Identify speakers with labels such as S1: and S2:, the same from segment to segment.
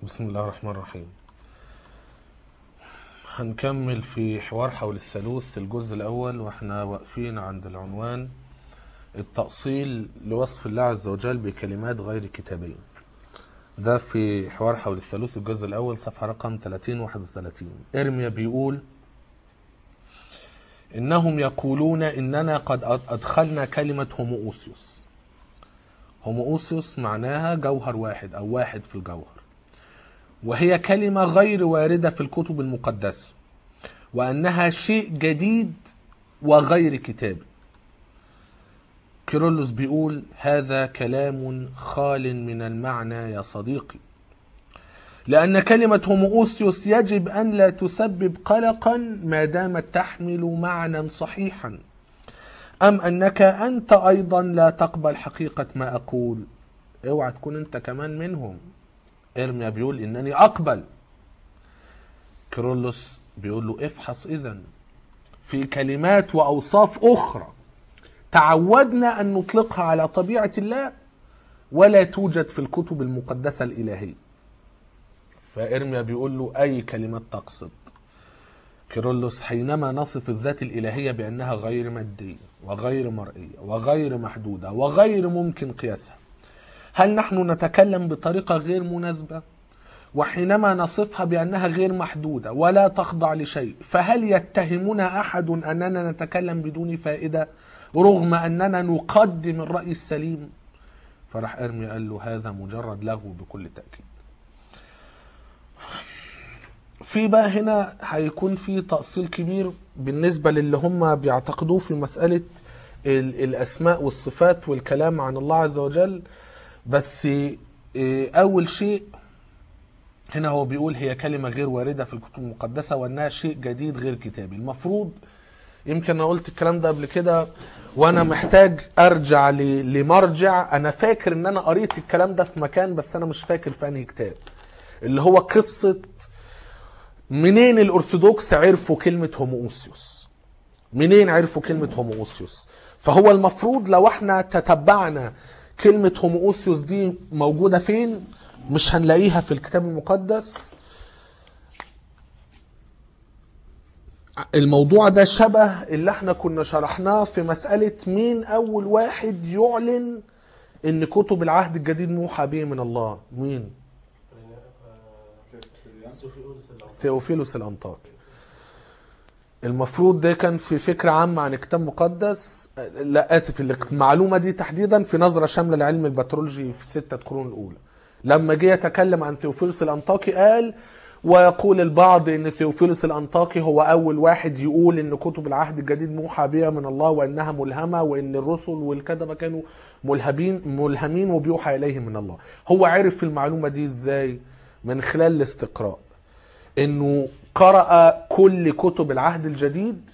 S1: بسم الله الرحمن الرحيم هنكمل في حوار حول الثالوث الجزء الأول واحنا واقفين عند العنوان التأصيل لوصف الله عز وجل بكلمات غير كتابية ده في حوار حول الثالوث الجزء الأول صفحة رقم 30 31 إرميا بيقول إنهم يقولون إننا قد أدخلنا كلمة هوموؤوسيوس هوموؤوسيوس معناها جوهر واحد أو واحد في الجوهر وهي كلمة غير واردة في الكتب المقدسة وأنها شيء جديد وغير كتابي كيرلس بيقول هذا كلام خال من المعنى يا صديقي لأن كلمة هوموؤوسيوس يجب أن لا تسبب قلقا ما دامت تحمل معنى صحيحا أم أنك أنت أيضا لا تقبل حقيقة ما أقول اوعى تكون أنت كمان منهم إرميا بيقول إنني أقبل كيرلس بيقول له افحص إذا في كلمات وأوصاف أخرى تعودنا أن نطلقها على طبيعة الله ولا توجد في الكتب المقدسة الإلهية فإرميا بيقول له أي كلمات تقصد كيرلس حينما نصف الذات الإلهية بأنها غير مادية وغير مرئية وغير محدودة وغير ممكن قياسها هل نحن نتكلم بطريقة غير مناسبة؟ وحينما نصفها بأنها غير محدودة ولا تخضع لشيء فهل يتهمنا أحد أننا نتكلم بدون فائدة رغم أننا نقدم الرأي السليم فراح أرمي قال له هذا مجرد لغو بكل تأكيد في بقى هنا هيكون في تأصيل كبير بالنسبة للي هم بيعتقدوه في مسألة الأسماء والصفات والكلام عن الله عز وجل بس أول شيء هنا هو بيقول هي كلمة غير واردة في الكتب المقدسة وأنها شيء جديد غير كتابي المفروض يمكن انا قلت الكلام ده قبل كده وانا محتاج ارجع لمرجع انا فاكر ان انا قريت الكلام ده في مكان بس انا مش فاكر في انهي كتاب اللي هو قصة منين الارثوذكس عرفوا كلمة هوموؤوسيوس منين عرفوا كلمة هوموؤوسيوس فهو المفروض لو احنا تتبعنا كلمة هوموؤوسيوس دي موجودة فين مش هنلاقيها في الكتاب المقدس الموضوع ده شبه اللي احنا كنا شرحناه في مسألة مين أول واحد يعلن إن كتب العهد الجديد موحى به من الله مين؟ ثيوفيلوس الأنطاكي المفروض ده كان في فكرة عامة عن كتاب مقدس لا آسف المعلومة دي تحديدا في نظرة شاملة لعلم البترولوجي في الستة قرون الأولى لما جه يتكلم عن ثيوفيلوس الأنطاكي قال ويقول البعض ان ثيوفيلوس الانطاكي هو اول واحد يقول ان كتب العهد الجديد موحى بها من الله وانها ملهمه وان الرسل والكتبه كانوا ملهمين ملهمين وبيوحى اليهم من الله. هو عرف المعلومه دي ازاي؟ من خلال الاستقراء. انه قرأ كل كتب العهد الجديد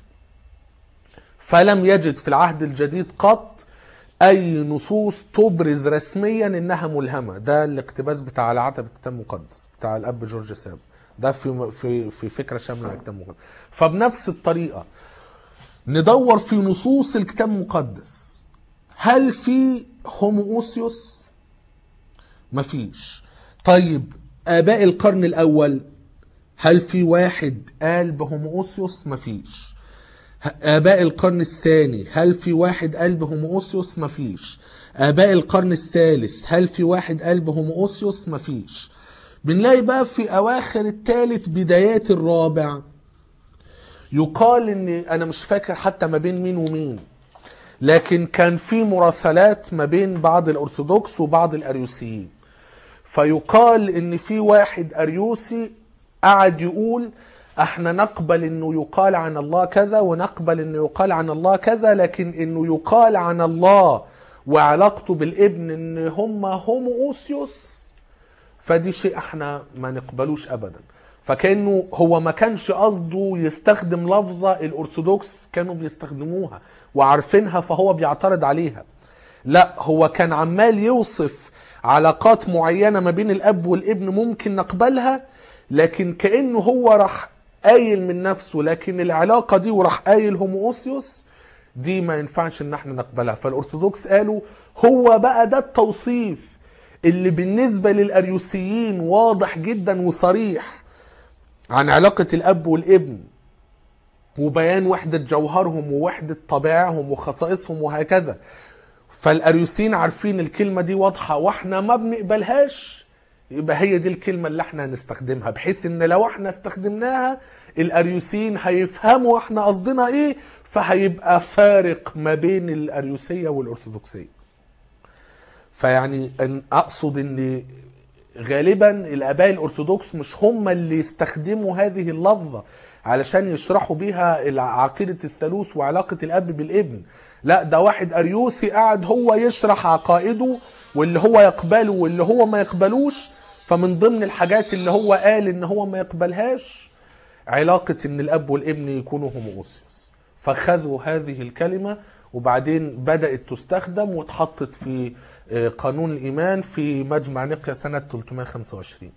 S1: فلم يجد في العهد الجديد قط اي نصوص تبرز رسميا انها ملهمه ده الاقتباس بتاع العتب الكتاب المقدس بتاع الاب جورج سام ده في في في فكره شامله للكتاب المقدس فبنفس الطريقه ندور في نصوص الكتاب المقدس هل في هوموؤوسيوس مفيش طيب اباء القرن الاول هل في واحد قال بهوموؤوسيوس مفيش آباء القرن الثاني هل في واحد قال بهوموؤوسيوس مفيش آباء القرن الثالث هل في واحد قال بهوموؤوسيوس مفيش بنلاقي بقى في أواخر الثالث بدايات الرابع يقال ان انا مش فاكر حتى ما بين مين ومين لكن كان في مراسلات ما بين بعض الارثوذكس وبعض الاريوسيين فيقال ان في واحد اريوسي قعد يقول احنا نقبل انه يقال عن الله كذا ونقبل انه يقال عن الله كذا لكن انه يقال عن الله وعلاقته بالابن ان هم هوموؤوسيوس فدي شيء احنا ما نقبلوش ابدا فكانه هو ما كانش قصده يستخدم لفظه الارثوذكس كانوا بيستخدموها وعارفينها فهو بيعترض عليها لا هو كان عمال يوصف علاقات معينه ما بين الاب والابن ممكن نقبلها لكن كانه هو راح قايل من نفسه لكن العلاقه دي وراح قايل هوموؤوسيوس دي ما ينفعش ان احنا نقبلها فالارثوذكس قالوا هو بقى ده التوصيف اللي بالنسبة للأريوسيين واضح جدا وصريح عن علاقة الأب والابن وبيان وحدة جوهرهم ووحدة طبيعهم وخصائصهم وهكذا فالأريوسيين عارفين الكلمة دي واضحة واحنا ما بنقبلهاش يبقى هي دي الكلمة اللي احنا هنستخدمها بحيث ان لو احنا استخدمناها الأريوسيين هيفهموا احنا قصدنا ايه فهيبقى فارق ما بين الأريوسية والأرثوذكسية فيعني أن اقصد ان غالبا الاباء الارثوذكس مش هم اللي يستخدموا هذه اللفظه علشان يشرحوا بيها عقيده الثالوث وعلاقه الاب بالابن لا ده واحد اريوسي قاعد هو يشرح عقائده واللي هو يقبله واللي هو ما يقبلوش فمن ضمن الحاجات اللي هو قال ان هو ما يقبلهاش علاقه ان الاب والابن يكونوا هوموسيوس فخذوا هذه الكلمه وبعدين بدات تستخدم واتحطت في آه، قانون الايمان في مجمع نقيا سنه 325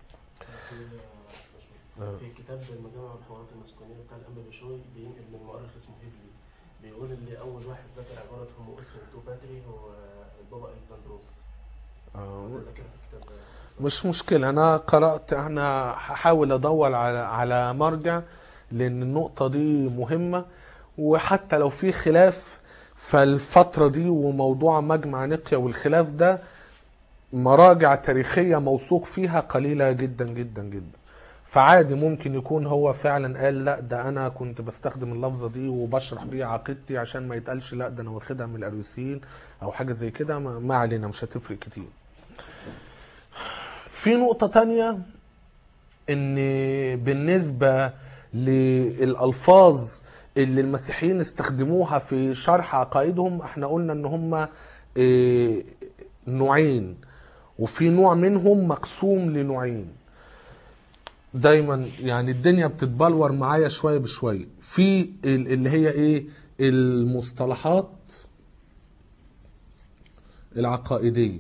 S2: في كتاب المجامع والحوارات المسكونيه بتاع الانبا بشوي بينقل من مؤرخ اسمه هيبلي بيقول ان اول واحد ذكر عباره هومو اسم تو باتري هو البابا الكسندروس
S1: آه،
S2: ذكر في الكتاب ده.
S1: مش مشكلة أنا قرأت أنا هحاول أدور على على مرجع لأن النقطة دي مهمة وحتى لو في خلاف فالفترة دي وموضوع مجمع نقيا والخلاف ده مراجع تاريخية موثوق فيها قليلة جدا جدا جدا فعادي ممكن يكون هو فعلا قال لا ده انا كنت بستخدم اللفظه دي وبشرح بيها عقيدتي عشان ما يتقالش لا ده انا واخدها من الاريوسيين او حاجه زي كده ما ما علينا مش هتفرق كتير في نقطة تانية ان بالنسبة للألفاظ اللي المسيحيين استخدموها في شرح عقائدهم احنا قلنا ان هم اه، نوعين وفي نوع منهم مقسوم لنوعين دايما يعني الدنيا بتتبلور معايا شوية بشوية في ال- اللي هي ايه المصطلحات العقائدية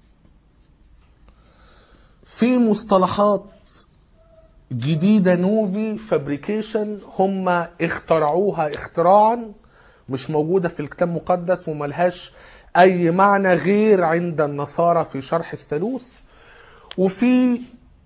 S1: في مصطلحات جديدة نوفي فابريكيشن هم اخترعوها اختراعا مش موجودة في الكتاب المقدس وملهاش أي معنى غير عند النصارى في شرح الثالوث وفي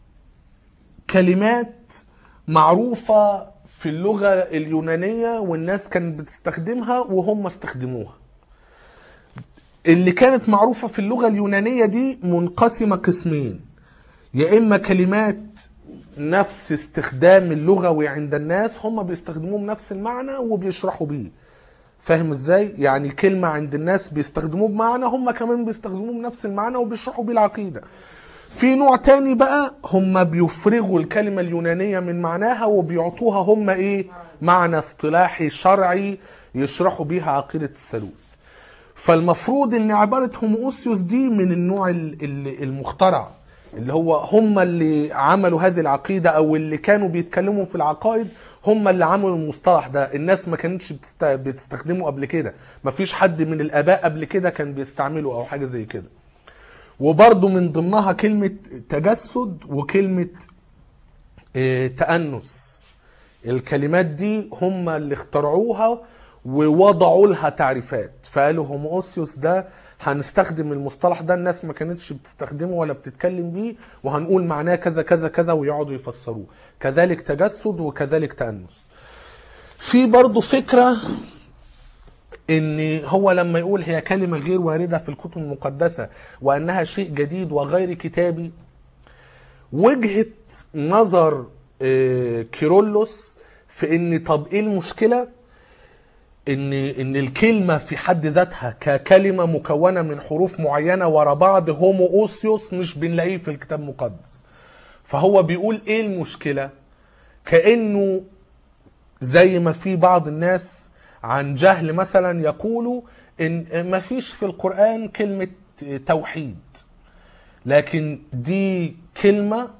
S1: كلمات معروفة في اللغة اليونانية والناس كانت بتستخدمها وهم استخدموها اللي كانت معروفة في اللغة اليونانية دي منقسمة قسمين يا إما كلمات نفس استخدام اللغوي عند الناس هم بيستخدموه بنفس المعنى وبيشرحوا بيه فاهم ازاي يعني كلمة عند الناس بيستخدموه بمعنى هم كمان بيستخدموه بنفس المعنى وبيشرحوا بيه العقيدة في نوع تاني بقى هم بيفرغوا الكلمة اليونانية من معناها وبيعطوها هم ايه معنى اصطلاحي شرعي يشرحوا بيها عقيدة الثالوث فالمفروض ان عبارة هوموسيوس دي من النوع ال- ال- المخترع اللي هو هم اللي عملوا هذه العقيدة او اللي كانوا بيتكلموا في العقائد هم اللي عملوا المصطلح ده الناس ما كانتش بتست... بتستخدمه قبل كده ما فيش حد من الاباء قبل كده كان بيستعمله او حاجة زي كده وبرضه من ضمنها كلمة تجسد وكلمة آه، تأنس الكلمات دي هم اللي اخترعوها ووضعوا لها تعريفات فقالوا هوموسيوس ده هنستخدم المصطلح ده الناس ما كانتش بتستخدمه ولا بتتكلم بيه وهنقول معناه كذا كذا كذا ويقعدوا يفسروه كذلك تجسد وكذلك تأنس في برضه فكرة ان هو لما يقول هي كلمة غير واردة في الكتب المقدسة وانها شيء جديد وغير كتابي وجهة نظر آه، كيرلس في ان طب ايه المشكلة ان ان الكلمة في حد ذاتها ككلمة مكونة من حروف معينة ورا بعض هومو اوسيوس مش بنلاقيه في الكتاب المقدس فهو بيقول ايه المشكلة كأنه زي ما في بعض الناس عن جهل مثلا يقولوا ان ما فيش في القرآن كلمة توحيد لكن دي كلمة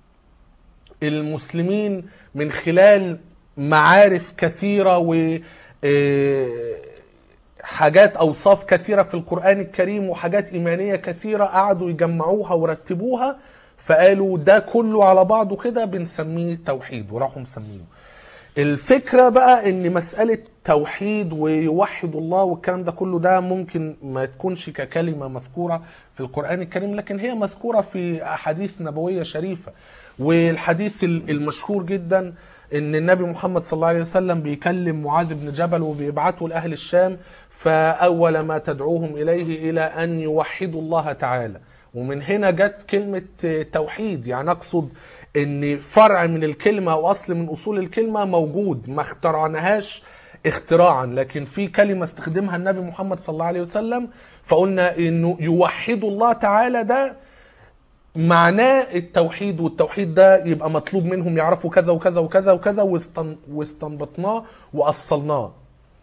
S1: المسلمين من خلال معارف كثيرة و آه، حاجات أوصاف كثيرة في القرآن الكريم وحاجات إيمانية كثيرة قعدوا يجمعوها ورتبوها فقالوا ده كله على بعضه كده بنسميه توحيد وراحوا مسميه الفكرة بقى ان مسألة توحيد ويوحد الله والكلام ده كله ده ممكن ما تكونش ككلمة مذكورة في القرآن الكريم لكن هي مذكورة في أحاديث نبوية شريفة والحديث ال- المشهور جدا ان النبي محمد صلى الله عليه وسلم بيكلم معاذ بن جبل وبيبعته لأهل الشام فأول ما تدعوهم إليه إلى أن يوحدوا الله تعالى ومن هنا جت كلمة توحيد يعني أقصد ان فرع من الكلمة او اصل من اصول الكلمة موجود ما اخترعناهاش اختراعا لكن في كلمة استخدمها النبي محمد صلى الله عليه وسلم فقلنا انه يوحد الله تعالى ده معناه التوحيد والتوحيد ده يبقى مطلوب منهم يعرفوا كذا وكذا وكذا وكذا واستن- واستنبطناه واصلناه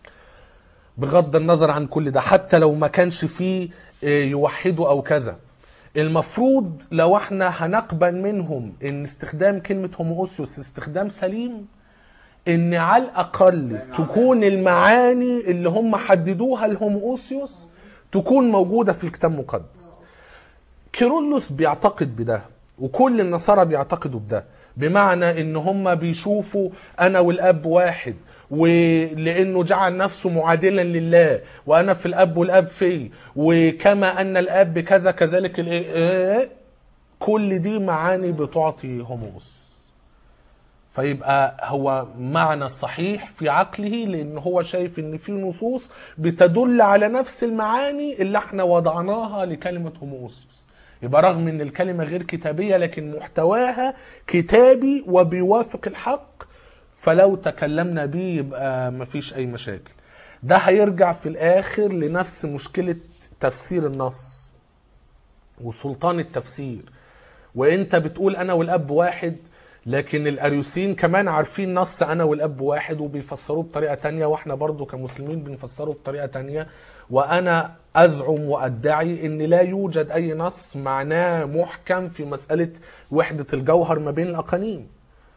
S1: بغض النظر عن كل ده حتى لو ما كانش فيه آه، يوحدوا او كذا المفروض لو احنا هنقبل منهم ان استخدام كلمة هوموسيوس استخدام سليم ان على الاقل تكون المعاني اللي هم حددوها الهوموسيوس تكون موجودة في الكتاب المقدس كيرلس بيعتقد بده وكل النصارى بيعتقدوا بده بمعنى ان هم بيشوفوا انا والاب واحد ولانه جعل نفسه معادلا لله وانا في الاب والاب في وكما ان الاب كذا كذلك ال- إيه؟ كل دي معاني بتعطي هوموس فيبقى هو معنى الصحيح في عقله لان هو شايف ان في نصوص بتدل على نفس المعاني اللي احنا وضعناها لكلمه هوموسيوس يبقى رغم ان الكلمه غير كتابيه لكن محتواها كتابي وبيوافق الحق فلو تكلمنا بيه يبقى مفيش اي مشاكل ده هيرجع في الاخر لنفس مشكله تفسير النص وسلطان التفسير وانت بتقول انا والاب واحد لكن الاريوسيين كمان عارفين نص انا والاب واحد وبيفسروه بطريقه تانية واحنا برضو كمسلمين بنفسره بطريقه تانية وانا ازعم وادعي ان لا يوجد اي نص معناه محكم في مساله وحده الجوهر ما بين الاقانيم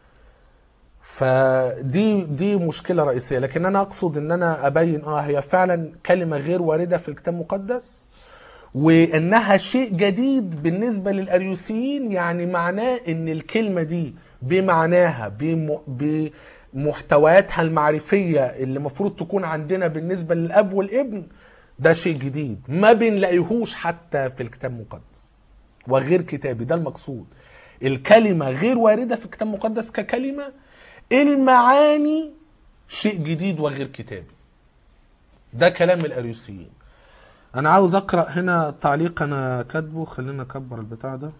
S1: فدي دي مشكله رئيسيه لكن انا اقصد ان انا ابين اه هي فعلا كلمه غير وارده في الكتاب المقدس وانها شيء جديد بالنسبه للاريوسيين يعني معناه ان الكلمه دي بمعناها بم- بمحتوياتها المعرفيه اللي المفروض تكون عندنا بالنسبه للاب والابن ده شيء جديد ما بنلاقيهوش حتى في الكتاب المقدس وغير كتابي ده المقصود الكلمه غير وارده في الكتاب المقدس ككلمه المعاني شيء جديد وغير كتابي ده كلام الاريوسيين انا عاوز اقرا هنا تعليق انا كاتبه خلينا اكبر البتاع ده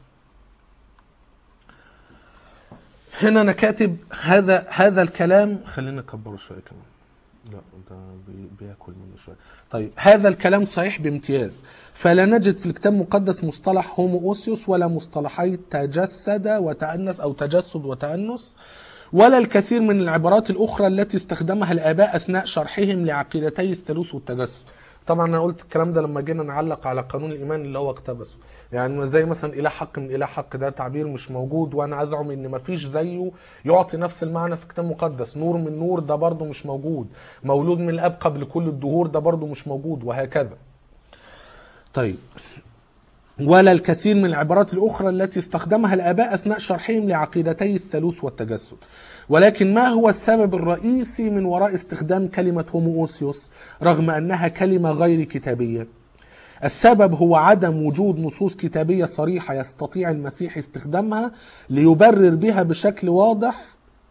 S1: هنا انا كاتب هذا هذا الكلام خلينا نكبره شويه كمان لا ده بي- بياكل منه شويه طيب هذا الكلام صحيح بامتياز فلا نجد في الكتاب المقدس مصطلح هوموسيوس ولا مصطلحي تجسد وتأنس او تجسد وتأنس ولا الكثير من العبارات الأخرى التي استخدمها الآباء أثناء شرحهم لعقيدتي الثالوث والتجسد طبعا أنا قلت الكلام ده لما جينا نعلق على قانون الإيمان اللي هو اقتبسه يعني زي مثلا إله حق من إله حق ده تعبير مش موجود وأنا أزعم إن مفيش زيه يعطي نفس المعنى في الكتاب المقدس نور من نور ده برضه مش موجود مولود من الأب قبل كل الدهور ده برضه مش موجود وهكذا طيب ولا الكثير من العبارات الأخرى التي استخدمها الآباء أثناء شرحهم لعقيدتي الثالوث والتجسد ولكن ما هو السبب الرئيسي من وراء استخدام كلمة هوموسيوس رغم أنها كلمة غير كتابية السبب هو عدم وجود نصوص كتابية صريحة يستطيع المسيح استخدامها ليبرر بها بشكل واضح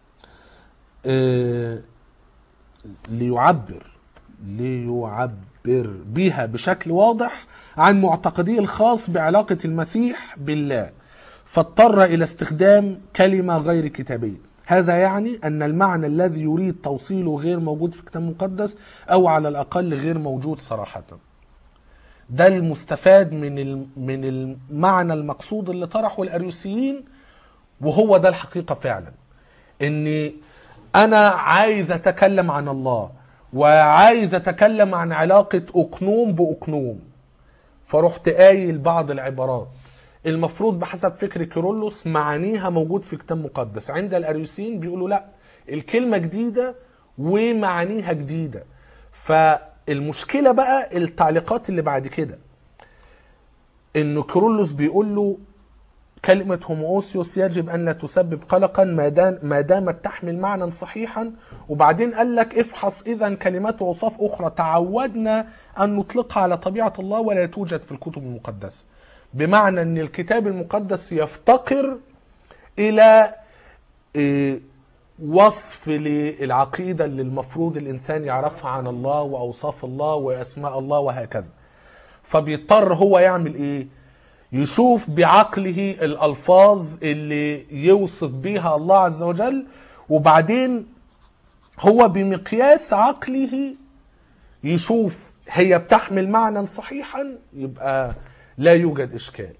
S1: آه، ليعبر ليعبر بها بشكل واضح عن معتقديه الخاص بعلاقة المسيح بالله فاضطر إلى استخدام كلمة غير كتابية هذا يعني أن المعنى الذي يريد توصيله غير موجود في الكتاب المقدس أو على الأقل غير موجود صراحةً ده المستفاد من الم- من المعنى المقصود اللي طرحه الاريوسيين وهو ده الحقيقه فعلا ان انا عايز اتكلم عن الله وعايز اتكلم عن علاقه اقنوم باقنوم فرحت قايل بعض العبارات المفروض بحسب فكر كيرلس معانيها موجود في كتاب مقدس عند الاريوسيين بيقولوا لا الكلمه جديده ومعانيها جديده فالمشكله بقى التعليقات اللي بعد كده انه كيرلس بيقول له كلمة هوموسيوس يجب أن لا تسبب قلقا ما دام- ما دامت تحمل معنى صحيحا وبعدين قال لك افحص إذا كلمات وأوصاف أخرى تعودنا أن نطلقها على طبيعة الله ولا توجد في الكتب المقدسة بمعنى أن الكتاب المقدس يفتقر إلى إيه، وصف للعقيدة اللي المفروض الإنسان يعرفها عن الله وأوصاف الله وأسماء الله وهكذا فبيضطر هو يعمل إيه يشوف بعقله الألفاظ اللي يوصف بيها الله عز وجل وبعدين هو بمقياس عقله يشوف هي بتحمل معنى صحيحا يبقى لا يوجد إشكال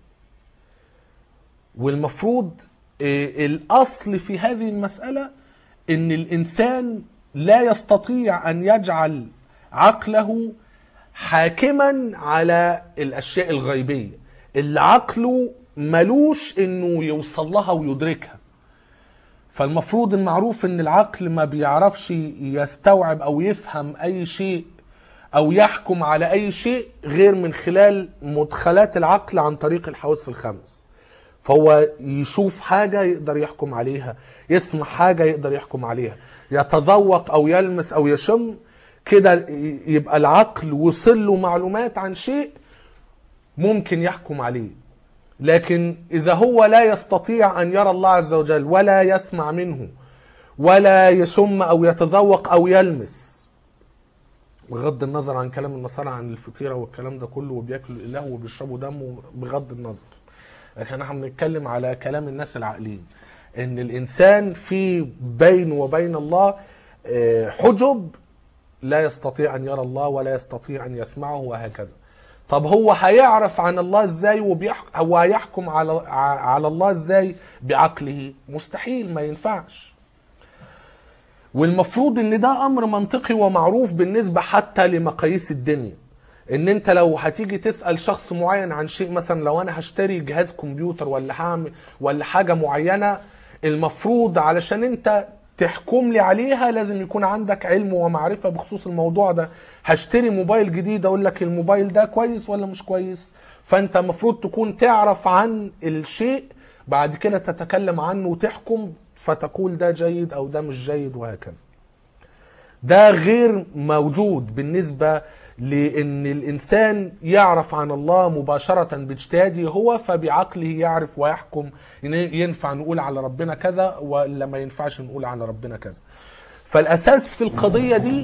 S1: والمفروض آه، الأصل في هذه المسألة إن الإنسان لا يستطيع أن يجعل عقله حاكما على الأشياء الغيبية اللي عقله ملوش إنه يوصل لها ويدركها فالمفروض المعروف ان العقل ما بيعرفش يستوعب او يفهم اي شيء او يحكم على اي شيء غير من خلال مدخلات العقل عن طريق الحواس الخمس فهو يشوف حاجة يقدر يحكم عليها يسمع حاجة يقدر يحكم عليها يتذوق او يلمس او يشم كده يبقى العقل وصل له معلومات عن شيء ممكن يحكم عليه لكن إذا هو لا يستطيع أن يرى الله عز وجل ولا يسمع منه ولا يشم أو يتذوق أو يلمس بغض النظر عن كلام النصارى عن الفطيرة والكلام ده كله وبياكلوا الإله وبيشربوا دمه بغض النظر لكن احنا بنتكلم على كلام الناس العاقلين ان الانسان في بينه وبين الله آه، حجب لا يستطيع ان يرى الله ولا يستطيع ان يسمعه وهكذا طب هو هيعرف عن الله ازاي وبيح... هو هيحكم على ع- على الله ازاي بعقله مستحيل ما ينفعش والمفروض ان ده امر منطقي ومعروف بالنسبه حتى لمقاييس الدنيا ان انت لو هتيجي تسال شخص معين عن شيء مثلا لو انا هشتري جهاز كمبيوتر ولا هعمل ولا حاجه معينه المفروض علشان انت تحكم لي عليها لازم يكون عندك علم ومعرفه بخصوص الموضوع ده هشتري موبايل جديد اقول لك الموبايل ده كويس ولا مش كويس فانت المفروض تكون تعرف عن الشيء بعد كده تتكلم عنه وتحكم فتقول ده جيد او ده مش جيد وهكذا ده غير موجود بالنسبة لأن الإنسان يعرف عن الله مباشرة باجتهاده هو فبعقله يعرف ويحكم إن ينفع نقول على ربنا كذا ولا ما ينفعش نقول على ربنا كذا فالأساس في القضية دي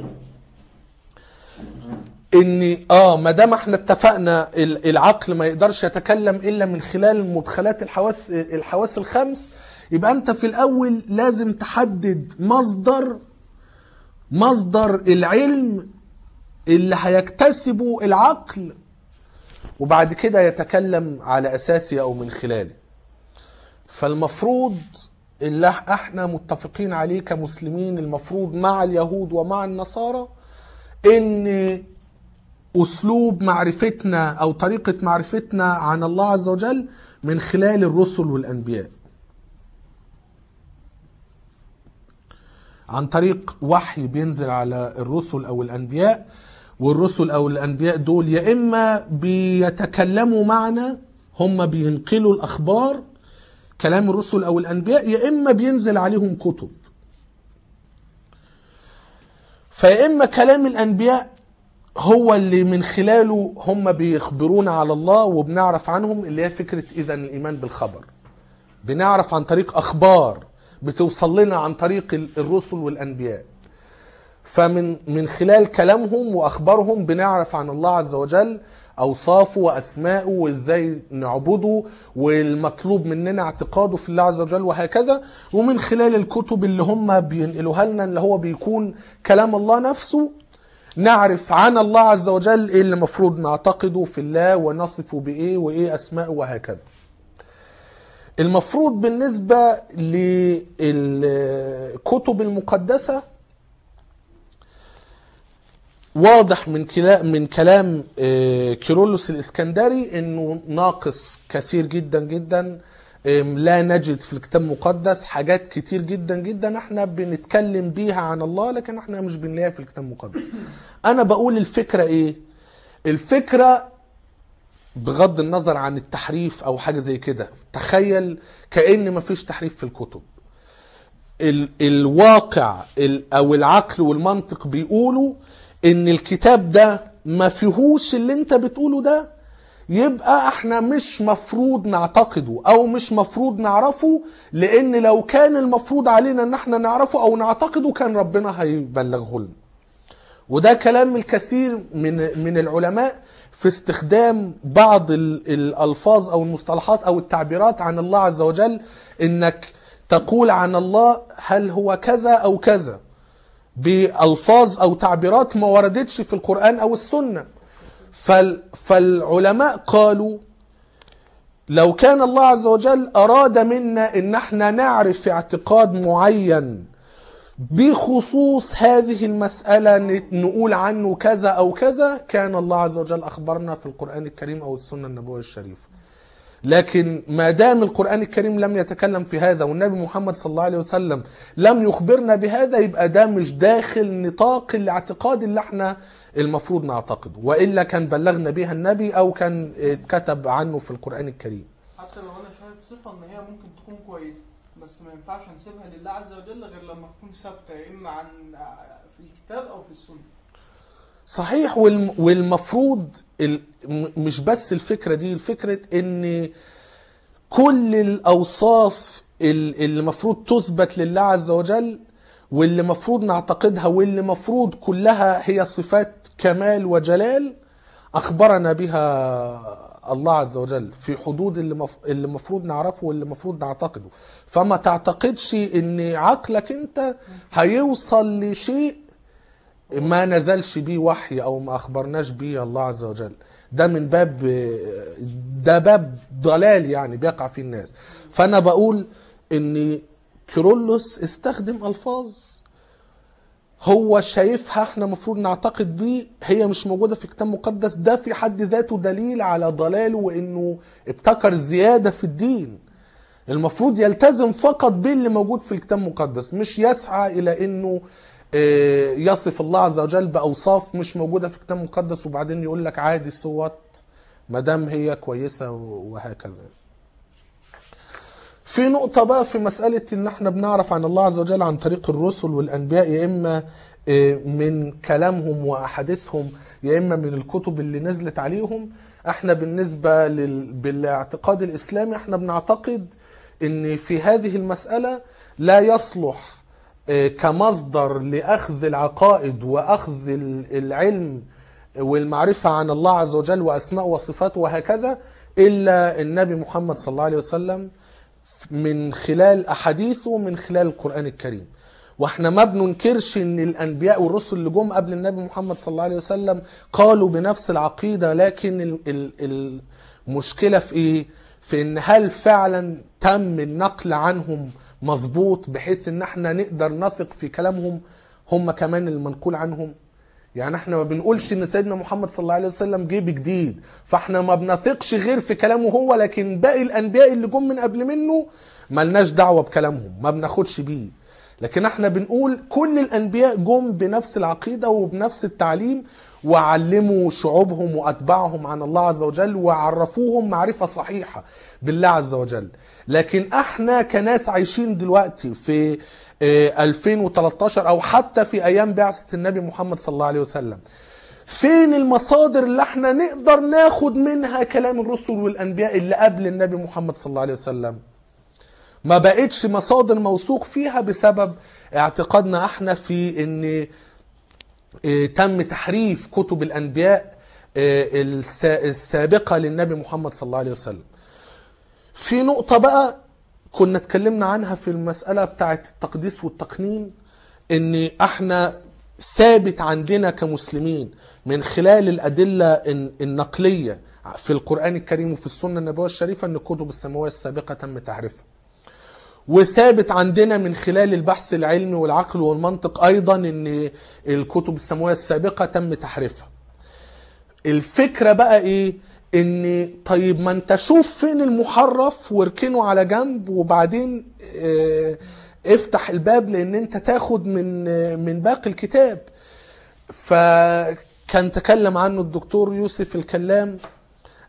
S1: ان اه ما دام احنا اتفقنا ال- العقل ما يقدرش يتكلم الا من خلال مدخلات الحواس الحواس الخمس يبقى انت في الاول لازم تحدد مصدر مصدر العلم اللي هيكتسبه العقل وبعد كده يتكلم على اساسه او من خلاله فالمفروض اللي احنا متفقين عليه كمسلمين المفروض مع اليهود ومع النصارى ان اسلوب معرفتنا او طريقه معرفتنا عن الله عز وجل من خلال الرسل والانبياء عن طريق وحي بينزل على الرسل او الانبياء والرسل او الانبياء دول يا اما بيتكلموا معنا هم بينقلوا الاخبار كلام الرسل او الانبياء يا اما بينزل عليهم كتب فيا اما كلام الانبياء هو اللي من خلاله هم بيخبرونا على الله وبنعرف عنهم اللي هي فكره اذا الايمان بالخبر بنعرف عن طريق اخبار بتوصل لنا عن طريق ال- الرسل والانبياء فمن من خلال كلامهم واخبارهم بنعرف عن الله عز وجل اوصافه واسمائه وازاي نعبده والمطلوب مننا اعتقاده في الله عز وجل وهكذا ومن خلال الكتب اللي هم بينقلوها لنا اللي هو بيكون كلام الله نفسه نعرف عن الله عز وجل ايه اللي المفروض نعتقده في الله ونصفه بايه وايه اسمائه وهكذا المفروض بالنسبة للكتب المقدسة واضح من كلام من كلام آه، كيرلس الاسكندري انه ناقص كثير جدا جدا آم، لا نجد في الكتاب المقدس حاجات كتير جدا جدا احنا بنتكلم بيها عن الله لكن احنا مش بنلاقيها في الكتاب المقدس انا بقول الفكرة ايه الفكرة بغض النظر عن التحريف او حاجه زي كده تخيل كأن مفيش تحريف في الكتب ال الواقع ال او العقل والمنطق بيقولوا ان الكتاب ده ما فيهوش اللي انت بتقوله ده يبقى احنا مش مفروض نعتقده او مش مفروض نعرفه لان لو كان المفروض علينا ان احنا نعرفه او نعتقده كان ربنا هيبلغه لنا وده كلام الكثير من من العلماء في استخدام بعض ال- الالفاظ او المصطلحات او التعبيرات عن الله عز وجل انك تقول عن الله هل هو كذا او كذا بألفاظ أو تعبيرات ما وردتش في القرآن أو السنة فال فالعلماء قالوا لو كان الله عز وجل أراد منا إن احنا نعرف اعتقاد معين بخصوص هذه المسألة ن- نقول عنه كذا أو كذا كان الله عز وجل أخبرنا في القرآن الكريم أو السنة النبوية الشريفة لكن ما دام القرآن الكريم لم يتكلم في هذا والنبي محمد صلى الله عليه وسلم لم يخبرنا بهذا يبقى ده مش داخل نطاق الاعتقاد اللي احنا المفروض نعتقده وإلا كان بلغنا بها النبي أو كان اتكتب عنه في القرآن الكريم
S3: حتى لو انا شايف صفه ان هي ممكن تكون كويسه بس ما ينفعش انسبها لله عز وجل غير لما تكون ثابته يا اما عن في الكتاب او في السنه
S1: صحيح والم- والمفروض ال- م- مش بس الفكرة دي الفكرة ان كل الاوصاف ال- اللي المفروض تثبت لله عز وجل واللي المفروض نعتقدها واللي المفروض كلها هي صفات كمال وجلال اخبرنا بها الله عز وجل في حدود اللي مف... اللي المفروض نعرفه واللي المفروض نعتقده فما تعتقدش ان عقلك انت هيوصل لشيء ما نزلش بيه وحي او ما اخبرناش بيه الله عز وجل ده من باب ده باب ضلال يعني بيقع فيه الناس فانا بقول ان كيرلس استخدم الفاظ هو شايفها احنا المفروض نعتقد بيه هي مش موجوده في كتاب مقدس ده في حد ذاته دليل على ضلاله وانه ابتكر زياده في الدين المفروض يلتزم فقط باللي موجود في الكتاب المقدس مش يسعى الى انه آه، يصف الله عز وجل باوصاف مش موجوده في الكتاب المقدس وبعدين يقول لك عادي صوت ما دام هي كويسه وهكذا في نقطة بقى في مسألة إن إحنا بنعرف عن الله عز وجل عن طريق الرسل والأنبياء يا إما آه، من كلامهم وأحاديثهم يا إما من الكتب اللي نزلت عليهم إحنا بالنسبة لل... بالاعتقاد الإسلامي إحنا بنعتقد إن في هذه المسألة لا يصلح آه، كمصدر لأخذ العقائد وأخذ ال- العلم والمعرفة عن الله عز وجل وأسماء وصفاته وهكذا إلا النبي محمد صلى الله عليه وسلم من خلال أحاديثه ومن خلال القرآن الكريم واحنا ما بننكرش ان الانبياء والرسل اللي جم قبل النبي محمد صلى الله عليه وسلم قالوا بنفس العقيده لكن ال- ال- المشكله في ايه؟ في ان هل فعلا تم النقل عنهم مظبوط بحيث ان احنا نقدر نثق في كلامهم هم كمان المنقول عنهم؟ يعني احنا ما بنقولش ان سيدنا محمد صلى الله عليه وسلم جه بجديد فاحنا ما بنثقش غير في كلامه هو لكن باقي الانبياء اللي جم من قبل منه ملناش دعوه بكلامهم ما بناخدش بيه لكن احنا بنقول كل الانبياء جم بنفس العقيده وبنفس التعليم وعلموا شعوبهم واتباعهم عن الله عز وجل وعرفوهم معرفه صحيحه بالله عز وجل لكن احنا كناس عايشين دلوقتي في اه 2013 او حتى في ايام بعثه النبي محمد صلى الله عليه وسلم فين المصادر اللي احنا نقدر ناخد منها كلام الرسل والانبياء اللي قبل النبي محمد صلى الله عليه وسلم ما بقتش مصادر موثوق فيها بسبب اعتقادنا احنا في ان اه، تم تحريف كتب الانبياء اه، الس- السابقه للنبي محمد صلى الله عليه وسلم في نقطه بقى كنا اتكلمنا عنها في المساله بتاعه التقديس والتقنين ان احنا ثابت عندنا كمسلمين من خلال الادله الن- النقليه في القران الكريم وفي السنه النبويه الشريفه ان الكتب السماويه السابقه تم تحريفها وثابت عندنا من خلال البحث العلمي والعقل والمنطق ايضا ان الكتب السماويه السابقه تم تحريفها الفكره بقى ايه ان طيب ما انت شوف فين المحرف واركنه على جنب وبعدين اه افتح الباب لان انت تاخد من اه من باقي الكتاب فكان تكلم عنه الدكتور يوسف الكلام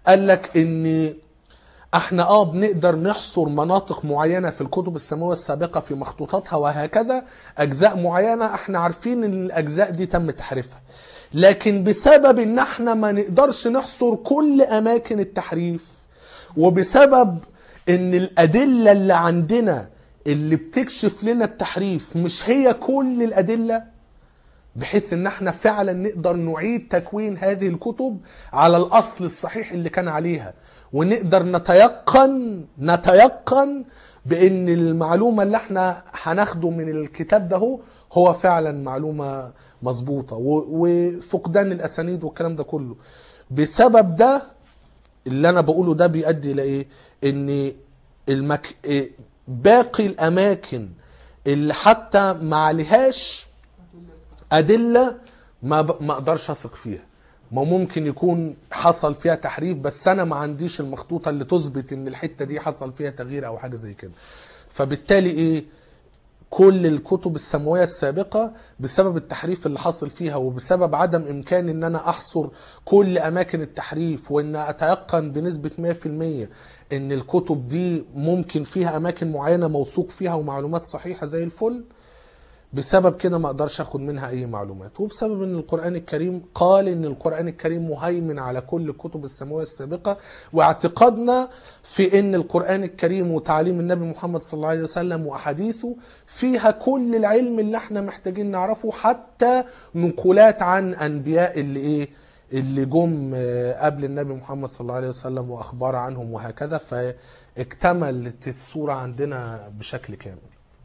S1: قال لك ان احنا اه بنقدر نحصر مناطق معينة في الكتب السماوية السابقة في مخطوطاتها وهكذا اجزاء معينة احنا عارفين ان الاجزاء دي تم تحريفها لكن بسبب ان احنا ما نقدرش نحصر كل اماكن التحريف وبسبب ان الادلة اللي عندنا اللي بتكشف لنا التحريف مش هي كل الادلة بحيث ان احنا فعلا نقدر نعيد تكوين هذه الكتب على الاصل الصحيح اللي كان عليها ونقدر نتيقن نتيقن بان المعلومه اللي احنا هناخده من الكتاب ده هو هو فعلا معلومه مظبوطه و- وفقدان الاسانيد والكلام ده كله بسبب ده اللي انا بقوله ده بيؤدي الى ايه ان المك... إيه، باقي الاماكن اللي حتى ما عليهاش ادله ما ب... ما اقدرش اثق فيها ما ممكن يكون حصل فيها تحريف بس انا ما عنديش المخطوطه اللي تثبت ان الحته دي حصل فيها تغيير او حاجه زي كده فبالتالي ايه كل الكتب السماويه السابقه بسبب التحريف اللي حصل فيها وبسبب عدم امكان ان انا احصر كل اماكن التحريف وان اتيقن بنسبه 100% ان الكتب دي ممكن فيها اماكن معينه موثوق فيها ومعلومات صحيحه زي الفل بسبب كده ما اقدرش اخد منها اي معلومات وبسبب ان القران الكريم قال ان القران الكريم مهيمن على كل الكتب السماويه السابقه واعتقادنا في ان القران الكريم وتعليم النبي محمد صلى الله عليه وسلم واحاديثه فيها كل العلم اللي احنا محتاجين نعرفه حتى نقولات عن انبياء اللي ايه اللي جم آه، قبل النبي محمد صلى الله عليه وسلم واخبار عنهم وهكذا فاكتملت الصوره عندنا بشكل كامل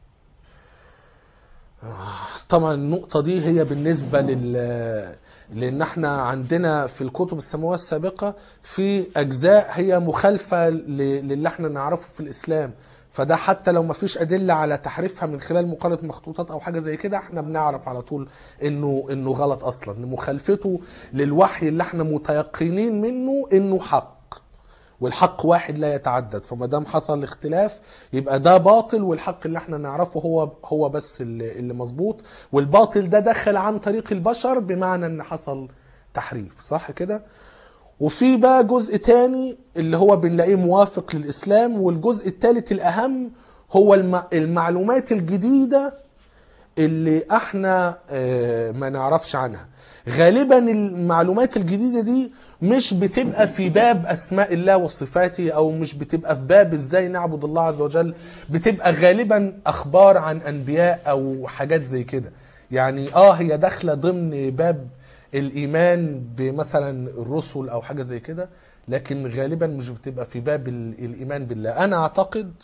S1: طبعا النقطة دي هي بالنسبة لل لأن احنا عندنا في الكتب السماوية السابقة في أجزاء هي مخالفة ل- للي احنا نعرفه في الإسلام فده حتى لو ما فيش أدلة على تحريفها من خلال مقارنة مخطوطات أو حاجة زي كده احنا بنعرف على طول إنه إنه غلط أصلا إن مخالفته للوحي اللي احنا متيقنين منه إنه حق والحق واحد لا يتعدد فما دام حصل اختلاف يبقى ده باطل والحق اللي احنا نعرفه هو هو بس اللي, اللي مظبوط والباطل ده دخل عن طريق البشر بمعنى ان حصل تحريف صح كده وفي بقى جزء تاني اللي هو بنلاقيه موافق للاسلام والجزء الثالث الاهم هو الم- المعلومات الجديده اللي احنا آه، ما نعرفش عنها غالبا المعلومات الجديدة دي مش بتبقى في باب اسماء الله وصفاته او مش بتبقى في باب ازاي نعبد الله عز وجل بتبقى غالبا اخبار عن انبياء او حاجات زي كده يعني اه هي داخلة ضمن باب الايمان بمثلا الرسل او حاجة زي كده لكن غالبا مش بتبقى في باب ال- الايمان بالله انا اعتقد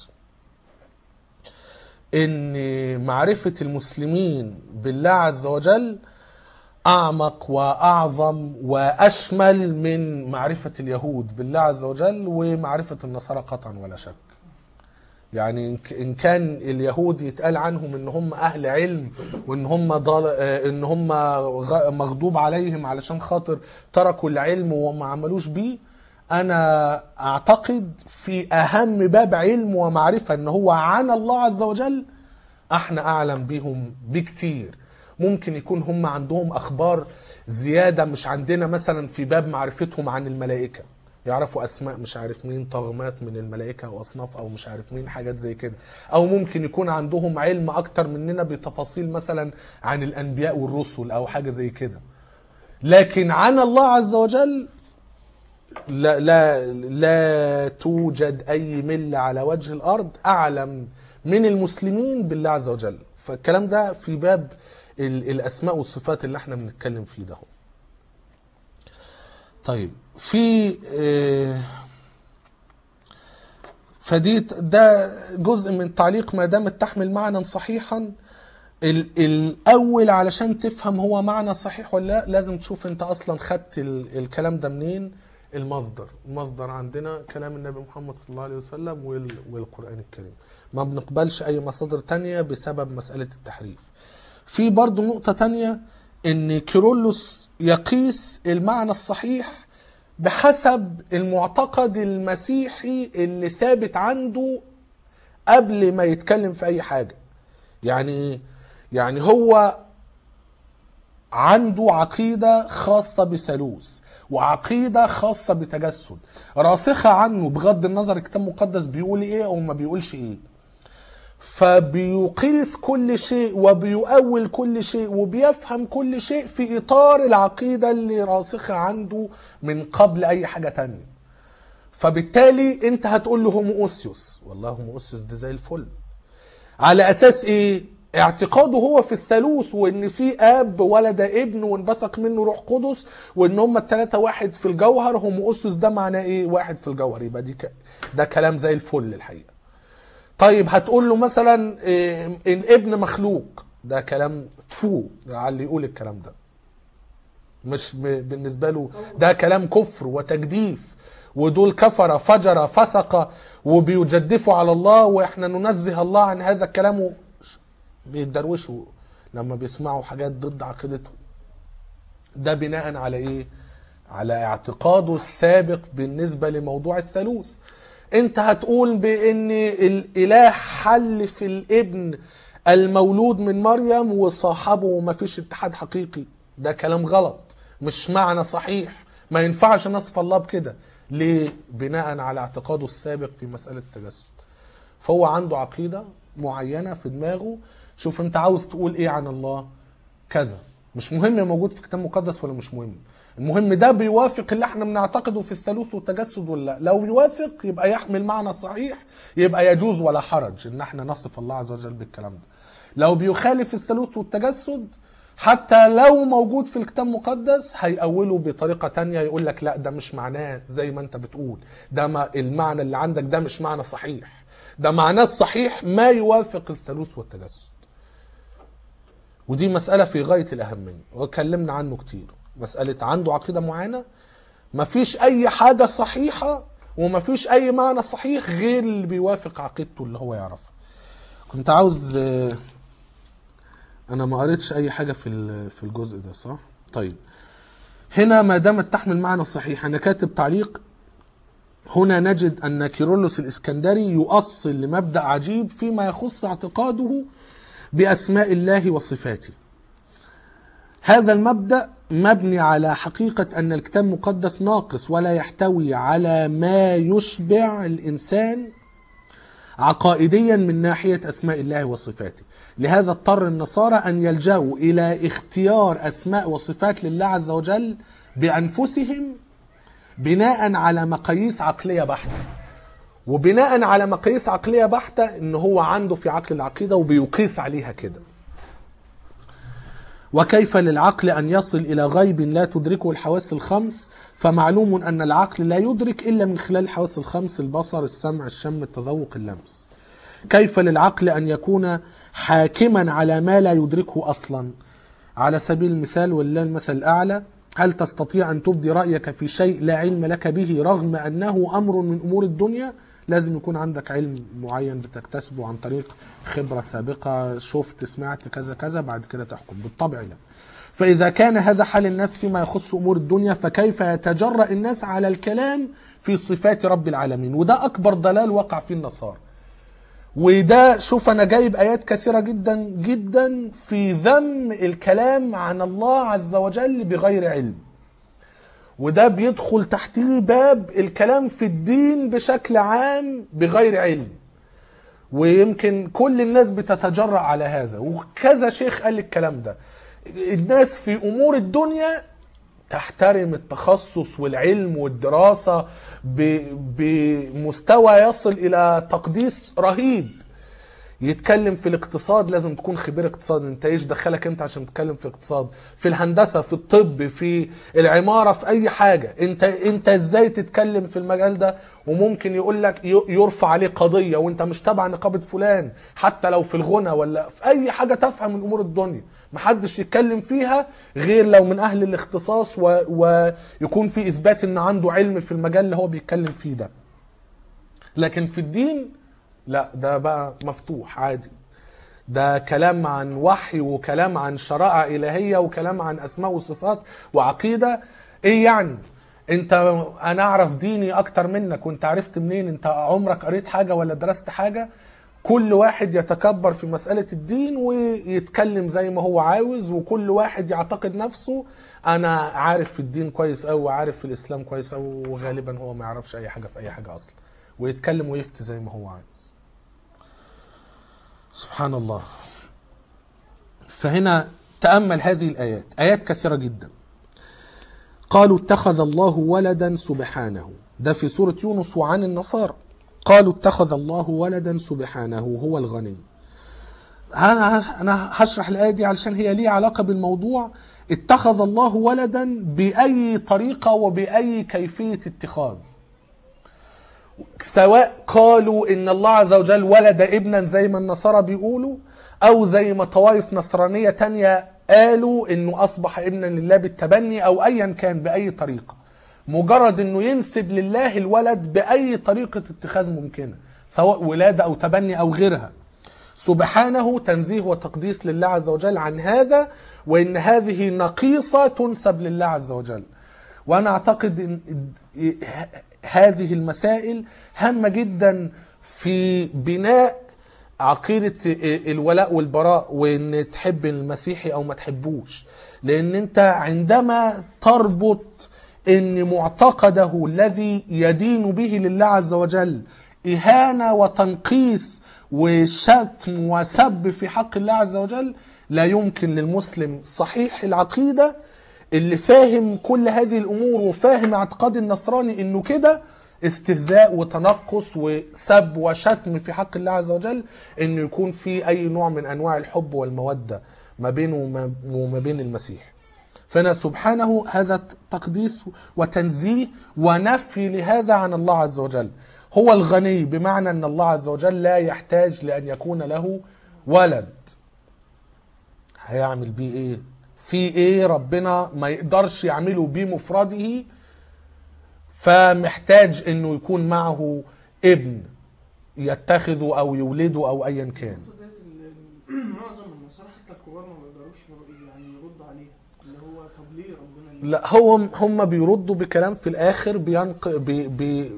S1: ان معرفة المسلمين بالله عز وجل اعمق واعظم واشمل من معرفة اليهود بالله عز وجل ومعرفة النصارى قطعا ولا شك يعني إن ك- ان كان اليهود يتقال عنهم ان هم اهل علم وان هم ضال... آه، ان هم غ- مغضوب عليهم علشان خاطر تركوا العلم وما عملوش بيه انا اعتقد في اهم باب علم ومعرفة ان هو عن الله عز وجل احنا اعلم بيهم بكتير ممكن يكون هم عندهم اخبار زياده مش عندنا مثلا في باب معرفتهم عن الملائكه يعرفوا اسماء مش عارف مين طغمات من الملائكه او اصناف او مش عارف مين حاجات زي كده او ممكن يكون عندهم علم اكتر مننا بتفاصيل مثلا عن الانبياء والرسل او حاجه زي كده لكن عن الله عز وجل لا لا لا توجد اي مله على وجه الارض اعلم من المسلمين بالله عز وجل فالكلام ده في باب ال- الاسماء والصفات اللي احنا بنتكلم فيه ده طيب في آه، فدي ده جزء من تعليق ما دامت تحمل معنى صحيحا ال- الاول علشان تفهم هو معنى صحيح ولا لا لازم تشوف انت اصلا خدت ال- الكلام ده منين المصدر المصدر عندنا كلام النبي محمد صلى الله عليه وسلم وال- والقرآن الكريم ما بنقبلش اي مصادر تانية بسبب مسألة التحريف في برضو نقطة تانية ان كيرلس يقيس المعنى الصحيح بحسب المعتقد المسيحي اللي ثابت عنده قبل ما يتكلم في اي حاجة يعني ايه؟ يعني هو عنده عقيدة خاصة بثالوث وعقيده خاصه بتجسد راسخه عنه بغض النظر الكتاب المقدس بيقول ايه او ما بيقولش ايه فبيقيس كل شيء وبيؤول كل شيء وبيفهم كل شيء في اطار العقيده اللي راسخه عنده من قبل اي حاجه تانية فبالتالي انت هتقول له هوموسيوس والله هوموسيوس ده زي الفل على اساس ايه اعتقاده هو في الثالوث وان في اب ولد ابن وانبثق منه روح قدس وان هم الثلاثه واحد في الجوهر هوموسيوس ده معناه ايه واحد في الجوهر يبقى دي ك... ده كلام زي الفل الحقيقه طيب هتقول له مثلا إيه ان ابن مخلوق ده كلام تفو على اللي يقول الكلام ده مش ب- بالنسبه له ده كلام كفر وتجديف ودول كفر فجر فسق وبيجدفوا على الله واحنا ننزه الله عن هذا الكلام و- بيتدروشوا لما بيسمعوا حاجات ضد عقيدتهم ده بناء على ايه على اعتقاده السابق بالنسبة لموضوع الثالوث انت هتقول بان الاله حل في الابن المولود من مريم وصاحبه وما فيش اتحاد حقيقي ده كلام غلط مش معنى صحيح ما ينفعش نصف الله بكده ليه بناء على اعتقاده السابق في مسألة التجسد فهو عنده عقيدة معينة في دماغه شوف انت عاوز تقول ايه عن الله كذا مش مهم موجود في كتاب مقدس ولا مش مهم المهم ده بيوافق اللي احنا بنعتقده في الثالوث والتجسد ولا لا لو يوافق يبقى يحمل معنى صحيح يبقى يجوز ولا حرج ان احنا نصف الله عز وجل بالكلام ده لو بيخالف الثالوث والتجسد حتى لو موجود في الكتاب المقدس هيأوله بطريقة تانية يقول لك لا ده مش معناه زي ما انت بتقول ده ما المعنى اللي عندك ده مش معنى صحيح ده معناه الصحيح ما يوافق الثالوث والتجسد ودي مسألة في غاية الأهمية واتكلمنا عنه كتير مسألة عنده عقيدة معينة مفيش أي حاجة صحيحة ومفيش أي معنى صحيح غير اللي بيوافق عقيدته اللي هو يعرفها كنت عاوز آه، أنا ما قريتش أي حاجة في ال- في الجزء ده صح؟ طيب هنا ما دامت تحمل معنى صحيح أنا كاتب تعليق هنا نجد أن كيرلس الإسكندري يؤصل لمبدأ عجيب فيما يخص اعتقاده بأسماء الله وصفاته هذا المبدأ مبني على حقيقة أن الكتاب المقدس ناقص ولا يحتوي على ما يشبع الإنسان عقائديا من ناحية أسماء الله وصفاته لهذا اضطر النصارى أن يلجأوا إلى اختيار أسماء وصفات لله عز وجل بأنفسهم بناء على مقاييس عقلية بحتة وبناء على مقاييس عقلية بحتة ان هو عنده في عقل العقيدة وبيقيس عليها كده وكيف للعقل أن يصل إلى غيب لا تدركه الحواس الخمس فمعلوم أن العقل لا يدرك إلا من خلال الحواس الخمس البصر السمع الشم التذوق اللمس كيف للعقل أن يكون حاكما على ما لا يدركه أصلا على سبيل المثال ولله المثل الأعلى هل تستطيع أن تبدي رأيك في شيء لا علم لك به رغم أنه أمر من أمور الدنيا لازم يكون عندك علم معين بتكتسبه عن طريق خبرة سابقة شفت سمعت كذا كذا بعد كده تحكم بالطبع لا فإذا كان هذا حال الناس فيما يخص أمور الدنيا فكيف يتجرأ الناس على الكلام في صفات رب العالمين وده أكبر ضلال وقع فيه النصارى وده شوف انا جايب ايات كثيره جدا جدا في ذم الكلام عن الله عز وجل بغير علم وده بيدخل تحتيه باب الكلام في الدين بشكل عام بغير علم ويمكن كل الناس بتتجرأ على هذا وكذا شيخ قال الكلام ده الناس في امور الدنيا تحترم التخصص والعلم والدراسة ب- بمستوى يصل إلى تقديس رهيب يتكلم في الاقتصاد لازم تكون خبير اقتصاد انت ايش دخلك انت عشان تتكلم في الاقتصاد في الهندسة في الطب في العمارة في اي حاجة انت انت ازاي تتكلم في المجال ده وممكن يقول لك ي- يرفع عليه قضية وانت مش تبع نقابة فلان حتى لو في الغنى ولا في اي حاجة تافهة من امور الدنيا محدش يتكلم فيها غير لو من اهل الاختصاص و... ويكون في اثبات ان عنده علم في المجال اللي هو بيتكلم فيه ده لكن في الدين لا ده بقى مفتوح عادي ده كلام عن وحي وكلام عن شرائع إلهية وكلام عن أسماء وصفات وعقيدة إيه يعني انت انا اعرف ديني اكتر منك وانت عرفت منين انت عمرك قريت حاجة ولا درست حاجة كل واحد يتكبر في مسألة الدين ويتكلم زي ما هو عاوز وكل واحد يعتقد نفسه أنا عارف في الدين كويس أوي وعارف في الإسلام كويس أوي وغالبا هو ما يعرفش أي حاجة في أي حاجة أصلا ويتكلم ويفتي زي ما هو عاوز سبحان الله فهنا تأمل هذه الآيات آيات كثيرة جدا قالوا اتخذ الله ولدا سبحانه ده في سورة يونس وعن النصارى قالوا اتخذ الله ولدا سبحانه هو الغني انا انا هشرح الايه دي علشان هي ليها علاقه بالموضوع اتخذ الله ولدا باي طريقه وباي كيفيه اتخاذ سواء قالوا ان الله عز وجل ولد ابنا زي ما النصارى بيقولوا او زي ما طوائف نصرانيه تانية قالوا انه اصبح ابنا لله بالتبني او ايا كان باي طريقه مجرد انه ينسب لله الولد باي طريقه اتخاذ ممكنه سواء ولاده او تبني او غيرها سبحانه تنزيه وتقديس لله عز وجل عن هذا وان هذه نقيصه تنسب لله عز وجل وانا اعتقد ان هذه المسائل هامه جدا في بناء عقيدة الولاء والبراء وان تحب المسيحي او ما تحبوش لان انت عندما تربط ان معتقده الذي يدين به لله عز وجل اهانة وتنقيس وشتم وسب في حق الله عز وجل لا يمكن للمسلم صحيح العقيدة اللي فاهم كل هذه الامور وفاهم اعتقاد النصراني انه كده استهزاء وتنقص وسب وشتم في حق الله عز وجل انه يكون في اي نوع من انواع الحب والموده ما بينه وما- وما بين المسيح. فهنا سبحانه هذا تقديس وتنزيه ونفي لهذا عن الله عز وجل. هو الغني بمعنى ان الله عز وجل لا يحتاج لان يكون له ولد. هيعمل بيه ايه؟ في ايه ربنا ما يقدرش يعمله بمفرده فمحتاج انه يكون معه ابن يتخذه او يولده او ايا كان
S3: النقطة ديت ال- معظم النصارى حتى الكبار ما بيقدروش ير- يعني يردوا عليها اللي هو طب ليه ربنا ليه؟
S1: لا هو هم بيردوا بكلام في الاخر بينق... بي... بي...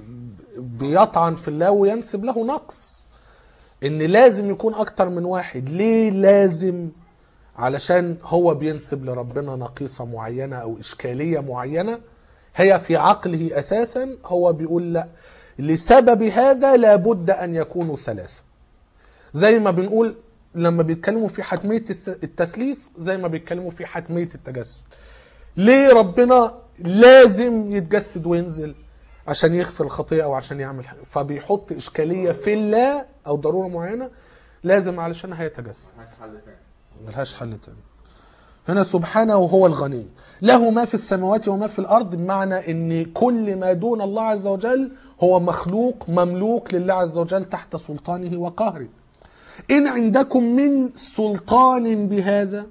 S1: بيطعن في الله وينسب له نقص ان لازم يكون اكتر من واحد ليه لازم علشان هو بينسب لربنا نقيصة معينة او اشكالية معينة هي في عقله اساسا هو بيقول لا لسبب هذا لابد ان يكونوا ثلاثة زي ما بنقول لما بيتكلموا في حتمية الث- التثليث زي ما بيتكلموا في حتمية التجسد ليه ربنا لازم يتجسد وينزل عشان يغفر الخطيئة او عشان يعمل حاجة فبيحط اشكالية في الله او ضرورة معينة لازم علشان هيتجسد
S4: ملهاش حل تاني
S1: ملهاش حل تاني هنا سبحانه وهو الغني له ما في السماوات وما في الارض بمعنى ان كل ما دون الله عز وجل هو مخلوق مملوك لله عز وجل تحت سلطانه وقهره ان عندكم من سلطان بهذا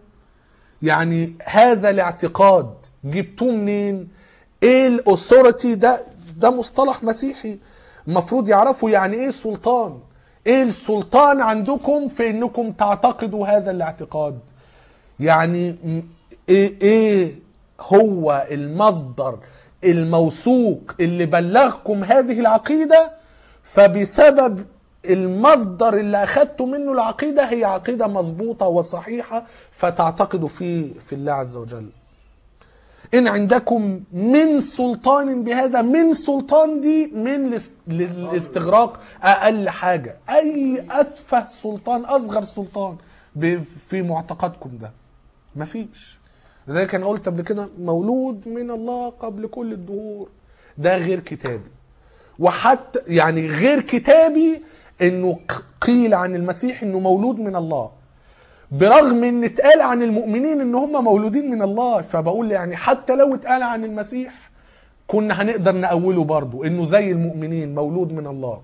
S1: يعني هذا الاعتقاد جبتوه منين ايه الاثوريتي ده ده مصطلح مسيحي المفروض يعرفوا يعني ايه سلطان ايه السلطان عندكم في انكم تعتقدوا هذا الاعتقاد يعني م- ايه ايه هو المصدر الموثوق اللي بلغكم هذه العقيده فبسبب المصدر اللي اخدتوا منه العقيده هي عقيده مظبوطه وصحيحه فتعتقدوا في في الله عز وجل. ان عندكم من سلطان بهذا من سلطان دي من الاس- الاستغراق اقل حاجه اي اتفه سلطان اصغر سلطان ب- في معتقدكم ده مفيش لذلك انا قلت قبل كده مولود من الله قبل كل الدهور ده غير كتابي وحتى يعني غير كتابي انه ق- قيل عن المسيح انه مولود من الله برغم ان اتقال عن المؤمنين ان هم مولودين من الله فبقول يعني حتى لو اتقال عن المسيح كنا هنقدر نأوله برضه انه زي المؤمنين مولود من الله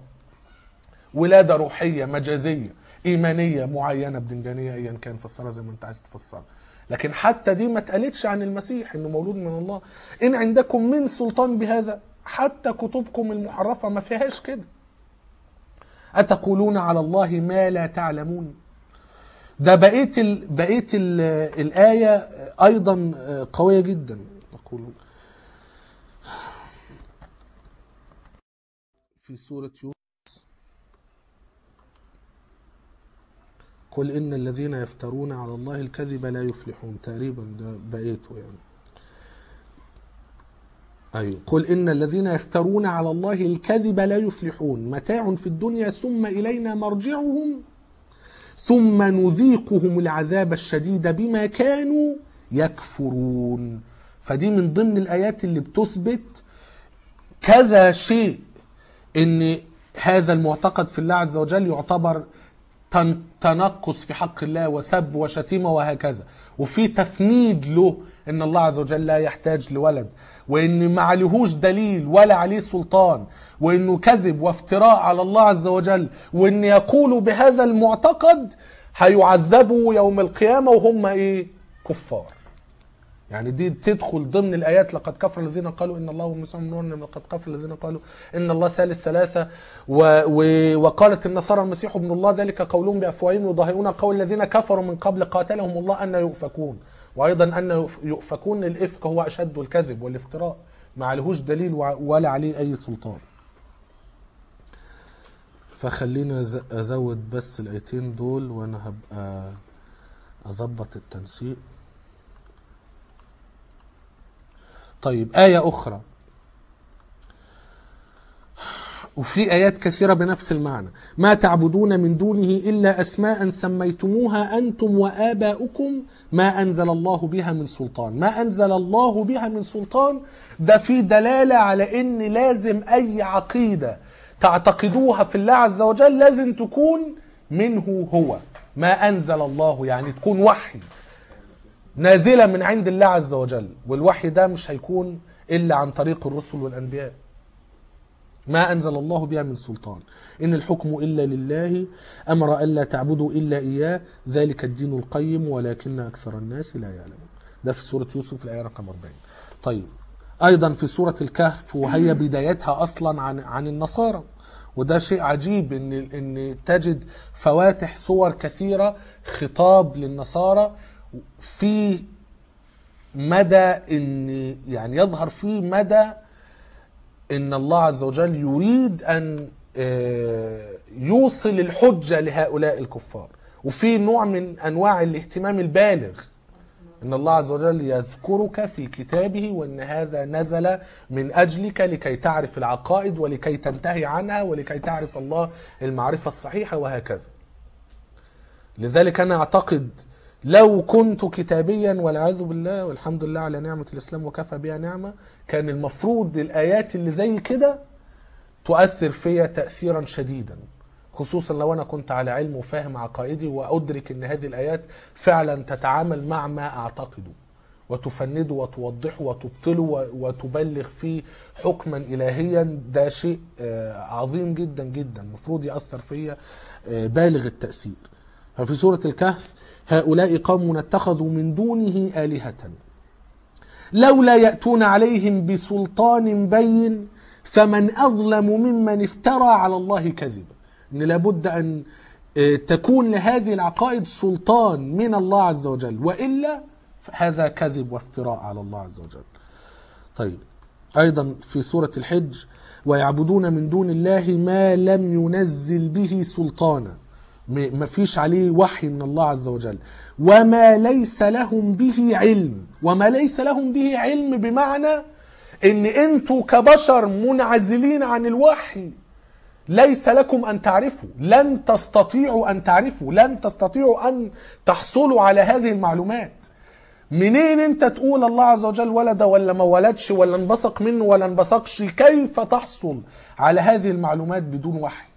S1: ولادة روحية مجازية إيمانية معينة بدنجانية أيا كان فسرها زي ما أنت عايز تفسرها لكن حتى دي ما اتقالتش عن المسيح انه مولود من الله ان عندكم من سلطان بهذا حتى كتبكم المحرفة ما فيهاش كده أتقولون على الله ما لا تعلمون ده بقية ال... بقية ال... الآية أيضا قوية جدا يقولون في سورة يونس قل إن الذين يفترون على الله الكذب لا يفلحون تقريبا ده بقيته يعني أيوة قل إن الذين يفترون على الله الكذب لا يفلحون متاع في الدنيا ثم إلينا مرجعهم ثم نذيقهم العذاب الشديد بما كانوا يكفرون فدي من ضمن الآيات اللي بتثبت كذا شيء ان هذا المعتقد في الله عز وجل يعتبر تن- تنقص في حق الله وسب وشتيمه وهكذا وفي تفنيد له ان الله عز وجل لا يحتاج لولد وان ما عليهوش دليل ولا عليه سلطان وانه كذب وافتراء على الله عز وجل وان يقولوا بهذا المعتقد هيعذبوا يوم القيامه وهم ايه كفار يعني دي تدخل ضمن الايات لقد كفر الذين قالوا ان الله هو المسيح ابن مريم لقد كفر الذين قالوا ان الله ثالث ثلاثه و و وقالت النصارى المسيح ابن الله ذلك قولهم بافواههم يضاهئون قول الذين كفروا من قبل قاتلهم الله ان يؤفكون وايضا ان يؤف- يؤفكون الافك هو اشد الكذب والافتراء ما عليهوش دليل وع- ولا عليه اي سلطان فخلينا أز- ازود بس الايتين دول وانا هبقى اظبط التنسيق طيب آية أخرى وفي آيات كثيرة بنفس المعنى ما تعبدون من دونه إلا أسماء سميتموها أنتم وآباؤكم ما أنزل الله بها من سلطان ما أنزل الله بها من سلطان ده في دلالة على إن لازم أي عقيدة تعتقدوها في الله عز وجل لازم تكون منه هو ما أنزل الله يعني تكون وحي نازلة من عند الله عز وجل والوحي ده مش هيكون إلا عن طريق الرسل والأنبياء ما أنزل الله بها من سلطان إن الحكم إلا لله أمر ألا تعبدوا إلا إياه ذلك الدين القيم ولكن أكثر الناس لا يعلمون ده في سورة يوسف الآية رقم 40 طيب أيضا في سورة الكهف وهي بدايتها أصلا عن عن النصارى وده شيء عجيب ان ان تجد فواتح صور كثيره خطاب للنصارى في مدى ان يعني يظهر فيه مدى ان الله عز وجل يريد ان آه، يوصل الحجه لهؤلاء الكفار وفي نوع من انواع الاهتمام البالغ ان الله عز وجل يذكرك في كتابه وان هذا نزل من اجلك لكي تعرف العقائد ولكي تنتهي عنها ولكي تعرف الله المعرفه الصحيحه وهكذا لذلك انا اعتقد لو كنت كتابيا والعياذ بالله والحمد لله على نعمه الاسلام وكفى بها نعمه كان المفروض الايات اللي زي كده تؤثر فيا تاثيرا شديدا خصوصا لو انا كنت على علم وفاهم عقائدي وادرك ان هذه الايات فعلا تتعامل مع ما اعتقده وتفنده وتوضحه وتبطله و- وتبلغ فيه حكما الهيا ده شيء آه، عظيم جدا جدا المفروض ياثر فيا آه، بالغ التاثير ففي سوره الكهف هؤلاء قوم اتخذوا من دونه الهه لولا ياتون عليهم بسلطان بين فمن اظلم ممن افترى على الله كذبا ان لابد ان آه، تكون لهذه العقائد سلطان من الله عز وجل والا هذا كذب وافتراء على الله عز وجل طيب ايضا في سوره الحج ويعبدون من دون الله ما لم ينزل به سلطانا م- ما فيش عليه وحي من الله عز وجل وما ليس لهم به علم وما ليس لهم به علم بمعنى ان انتوا كبشر منعزلين عن الوحي ليس لكم ان تعرفوا لن تستطيعوا ان تعرفوا لن تستطيعوا ان تحصلوا على هذه المعلومات منين انت تقول الله عز وجل ولد ولا ما ولدش ولا انبثق منه ولا انبثقش كيف تحصل على هذه المعلومات بدون وحي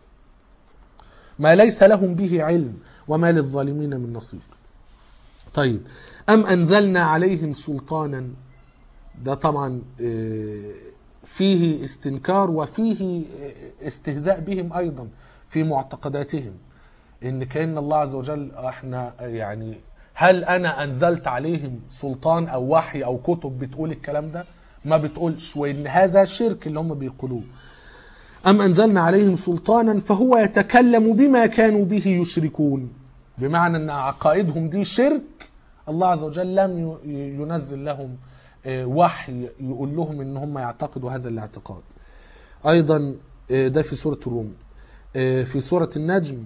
S1: ما ليس لهم به علم وما للظالمين من نصير طيب أم أنزلنا عليهم سلطانا ده طبعا آه، فيه استنكار وفيه آه، استهزاء بهم أيضا في معتقداتهم إن كأن الله عز وجل احنا يعني هل أنا أنزلت عليهم سلطان أو وحي أو كتب بتقول الكلام ده ما بتقولش وإن هذا شرك اللي هم بيقولوه أم أنزلنا عليهم سلطانا فهو يتكلم بما كانوا به يشركون بمعنى أن عقائدهم دي شرك الله عز وجل لم ي- ينزل لهم آه، وحي يقول لهم ان هم يعتقدوا هذا الاعتقاد ايضا آه، ده في سورة الروم آه، في سورة النجم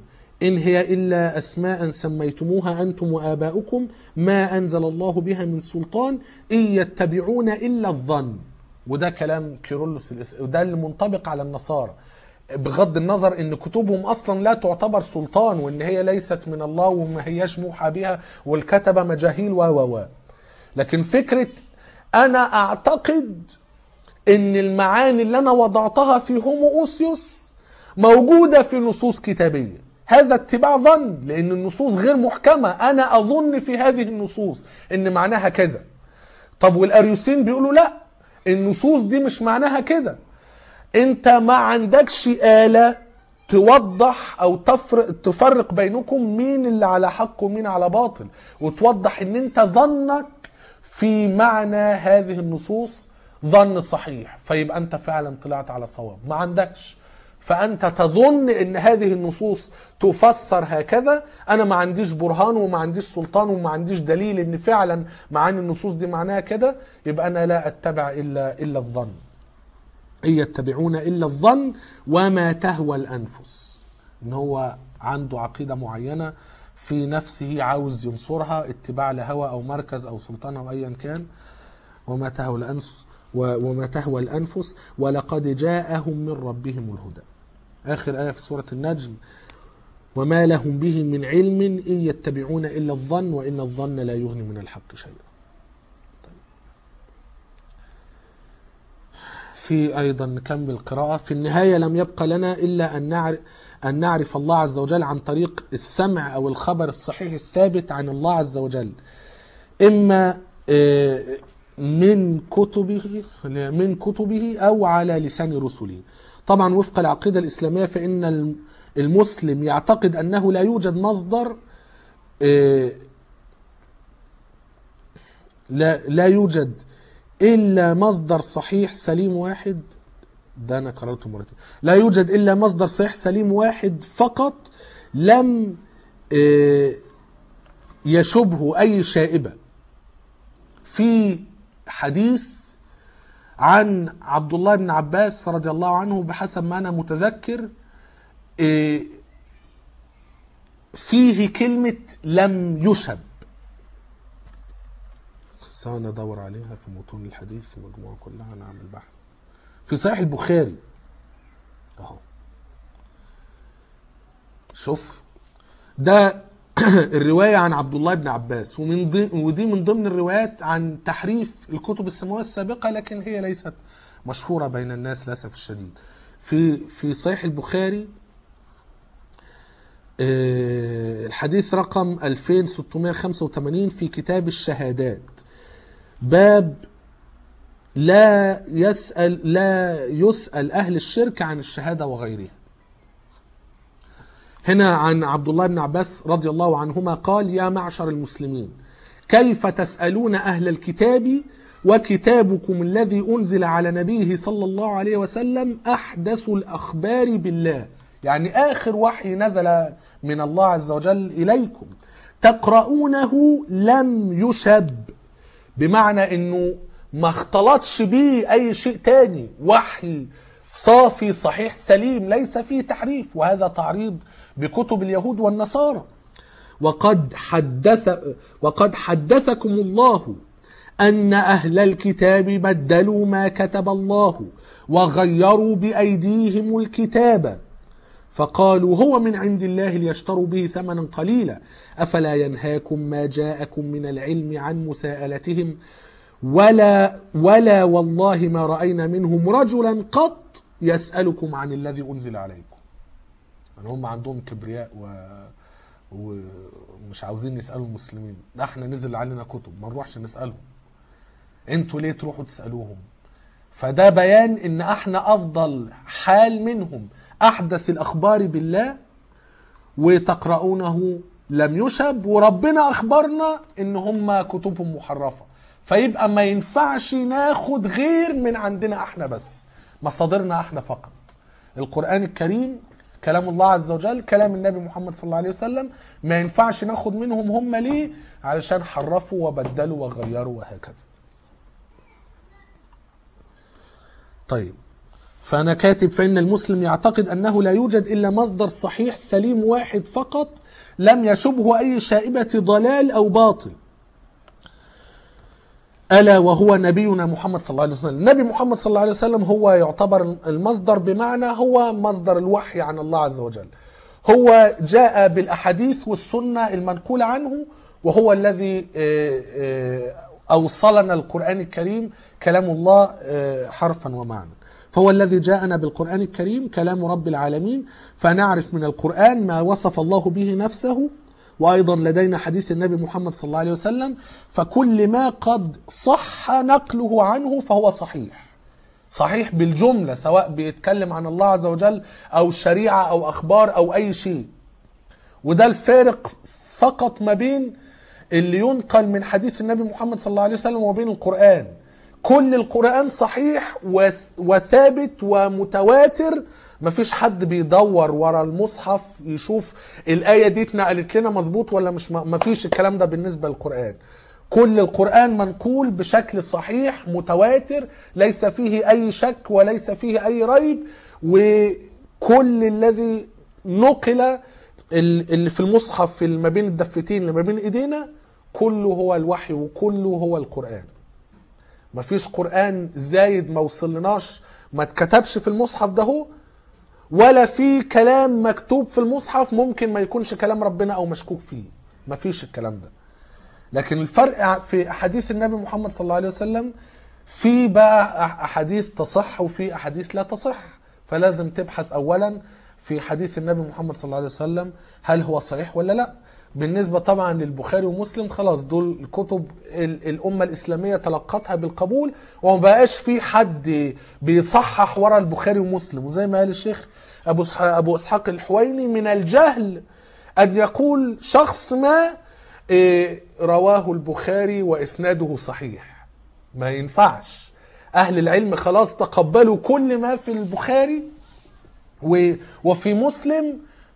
S1: إن هي إلا أسماء سميتموها أنتم وآباؤكم ما أنزل الله بها من سلطان إن يتبعون إلا الظن وده كلام كيرلس الإس... وده اللي منطبق على النصارى بغض النظر ان كتبهم اصلا لا تعتبر سلطان وان هي ليست من الله وما هياش موحى بها والكتبه مجاهيل و و و لكن فكره انا اعتقد ان المعاني اللي انا وضعتها في هومو اوسيوس موجوده في نصوص كتابيه هذا اتباع ظن لان النصوص غير محكمه انا اظن في هذه النصوص ان معناها كذا طب والاريوسين بيقولوا لا النصوص دي مش معناها كده انت ما عندكش آلة توضح او تفرق تفرق بينكم مين اللي على حق ومين على باطل وتوضح ان انت ظنك في معنى هذه النصوص ظن صحيح فيبقى انت فعلا طلعت على صواب ما عندكش فانت تظن ان هذه النصوص تفسر هكذا انا ما عنديش برهان وما عنديش سلطان وما عنديش دليل ان فعلا معاني النصوص دي معناها كده يبقى انا لا اتبع الا الا الظن إن يتبعون إلا الظن وما تهوى الأنفس إن هو عنده عقيدة معينة في نفسه عاوز ينصرها اتباع لهوى أو مركز أو سلطان أو أيا كان وما تهوى الأنفس و- وما تهوى الأنفس ولقد جاءهم من ربهم الهدى آخر آية في سورة النجم وما لهم به من علم إن يتبعون إلا الظن وإن الظن لا يغني من الحق شيئا في ايضا نكمل القراءه في النهايه لم يبق لنا الا ان نعرف ان نعرف الله عز وجل عن طريق السمع او الخبر الصحيح الثابت عن الله عز وجل اما آه، من كتبه من كتبه او على لسان رسله طبعا وفق العقيده الاسلاميه فان المسلم يعتقد انه لا يوجد مصدر آه، لا لا يوجد الا مصدر صحيح سليم واحد ده انا قررته مرتين لا يوجد الا مصدر صحيح سليم واحد فقط لم آه، يشبه اي شائبه في حديث عن عبد الله بن عباس رضي الله عنه بحسب ما انا متذكر آه، فيه كلمه لم يشب سواء ندور عليها في متون الحديث المجموعة كلها نعمل بحث في صحيح البخاري اهو شوف ده الرواية عن عبد الله بن عباس ومن ضي... ودي من ضمن الروايات عن تحريف الكتب السماوية السابقة لكن هي ليست مشهورة بين الناس للأسف الشديد في في صحيح البخاري آه، الحديث رقم 2685 في كتاب الشهادات باب لا يسأل لا يسأل أهل الشرك عن الشهادة وغيرها هنا عن عبد الله بن عباس رضي الله عنهما قال يا معشر المسلمين كيف تسألون أهل الكتاب وكتابكم الذي أنزل على نبيه صلى الله عليه وسلم أحدث الأخبار بالله يعني آخر وحي نزل من الله عز وجل إليكم تقرؤونه لم يشب بمعنى انه ما اختلطش بيه اي شيء تاني وحي صافي صحيح سليم ليس فيه تحريف وهذا تعريض بكتب اليهود والنصارى وقد حدث وقد حدثكم الله ان اهل الكتاب بدلوا ما كتب الله وغيروا بايديهم الكتاب فقالوا هو من عند الله ليشتروا به ثمنا قليلا افلا ينهاكم ما جاءكم من العلم عن مساءلتهم ولا ولا والله ما راينا منهم رجلا قط يسالكم عن الذي انزل عليكم يعني هم عندهم كبرياء و ومش عاوزين يسالوا المسلمين ده احنا نزل علينا كتب ما نروحش نسالهم انتوا ليه تروحوا تسالوهم فده بيان ان احنا افضل حال منهم احدث الاخبار بالله وتقرؤونه لم يشب وربنا اخبرنا ان هم كتبهم محرفه فيبقى ما ينفعش ناخد غير من عندنا احنا بس مصادرنا احنا فقط القران الكريم كلام الله عز وجل كلام النبي محمد صلى الله عليه وسلم ما ينفعش ناخد منهم هم ليه علشان حرفوا وبدلوا وغيروا وهكذا طيب فأنا كاتب فإن المسلم يعتقد أنه لا يوجد إلا مصدر صحيح سليم واحد فقط لم يشبه أي شائبة ضلال أو باطل ألا وهو نبينا محمد صلى الله عليه وسلم النبي محمد صلى الله عليه وسلم هو يعتبر المصدر بمعنى هو مصدر الوحي عن الله عز وجل هو جاء بالأحاديث والسنة المنقولة عنه وهو الذي آه، آه، أوصلنا القرآن الكريم كلام الله آه، حرفا ومعنى فهو الذي جاءنا بالقرآن الكريم كلام رب العالمين فنعرف من القرآن ما وصف الله به نفسه وأيضا لدينا حديث النبي محمد صلى الله عليه وسلم فكل ما قد صح نقله عنه فهو صحيح صحيح بالجملة سواء بيتكلم عن الله عز وجل أو شريعة أو أخبار أو أي شيء وده الفارق فقط ما بين اللي ينقل من حديث النبي محمد صلى الله عليه وسلم وبين القرآن كل القرآن صحيح وث- وثابت ومتواتر مفيش حد بيدور ورا المصحف يشوف الآية دي اتنقلت لنا مظبوط ولا مش م- مفيش الكلام ده بالنسبة للقرآن كل القرآن منقول بشكل صحيح متواتر ليس فيه أي شك وليس فيه أي ريب وكل الذي نقل ال- اللي في المصحف في ما بين الدفتين اللي ما بين ايدينا كله هو الوحي وكله هو القرآن مفيش قرآن زايد ما وصلناش ما اتكتبش في المصحف ده هو ولا في كلام مكتوب في المصحف ممكن ما يكونش كلام ربنا او مشكوك فيه مفيش الكلام ده لكن الفرق في احاديث النبي محمد صلى الله عليه وسلم في بقى أح- احاديث تصح وفي احاديث لا تصح فلازم تبحث اولا في حديث النبي محمد صلى الله عليه وسلم هل هو صحيح ولا لا بالنسبة طبعا للبخاري ومسلم خلاص دول الكتب ال- الأمة الإسلامية تلقتها بالقبول وما بقاش في حد بيصحح ورا البخاري ومسلم وزي ما قال الشيخ أبو إسحاق- أبو إسحاق الحويني من الجهل أن يقول شخص ما إيه، رواه البخاري وإسناده صحيح ما ينفعش أهل العلم خلاص تقبلوا كل ما في البخاري و- وفي مسلم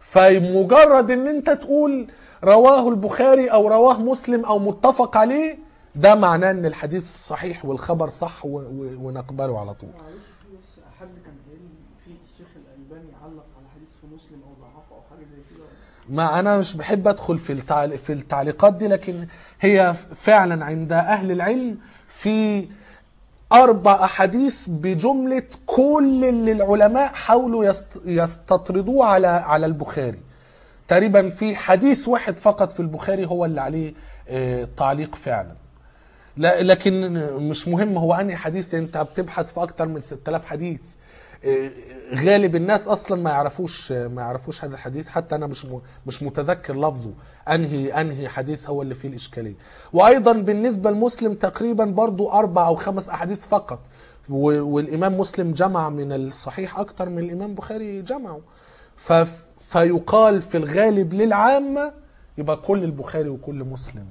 S1: فمجرد ان انت تقول رواه البخاري او رواه مسلم او متفق عليه ده معناه ان الحديث صحيح والخبر صح و- و- ونقبله على طول
S3: معلش في بس حد كان قايل في الشيخ الألباني علق على حديث في مسلم أو ضعفه أو حاجة زي كده
S1: ما انا مش بحب ادخل في التعليق في التعليقات دي لكن هي فعلا عند اهل العلم في اربع احاديث بجمله كل اللي العلماء حاولوا يست- يستطردوه على على البخاري تقريبا في حديث واحد فقط في البخاري هو اللي عليه آه، تعليق فعلا لا لكن مش مهم هو انهي حديث انت بتبحث في اكتر من 6000 حديث آه، غالب الناس اصلا ما يعرفوش ما يعرفوش هذا الحديث حتى انا مش م- مش متذكر لفظه انهي انهي حديث هو اللي فيه الاشكاليه وايضا بالنسبه لمسلم تقريبا برضو اربع او خمس احاديث فقط و- والامام مسلم جمع من الصحيح اكتر من الامام بخاري جمعه ف فيقال في الغالب للعامه يبقى كل البخاري وكل مسلم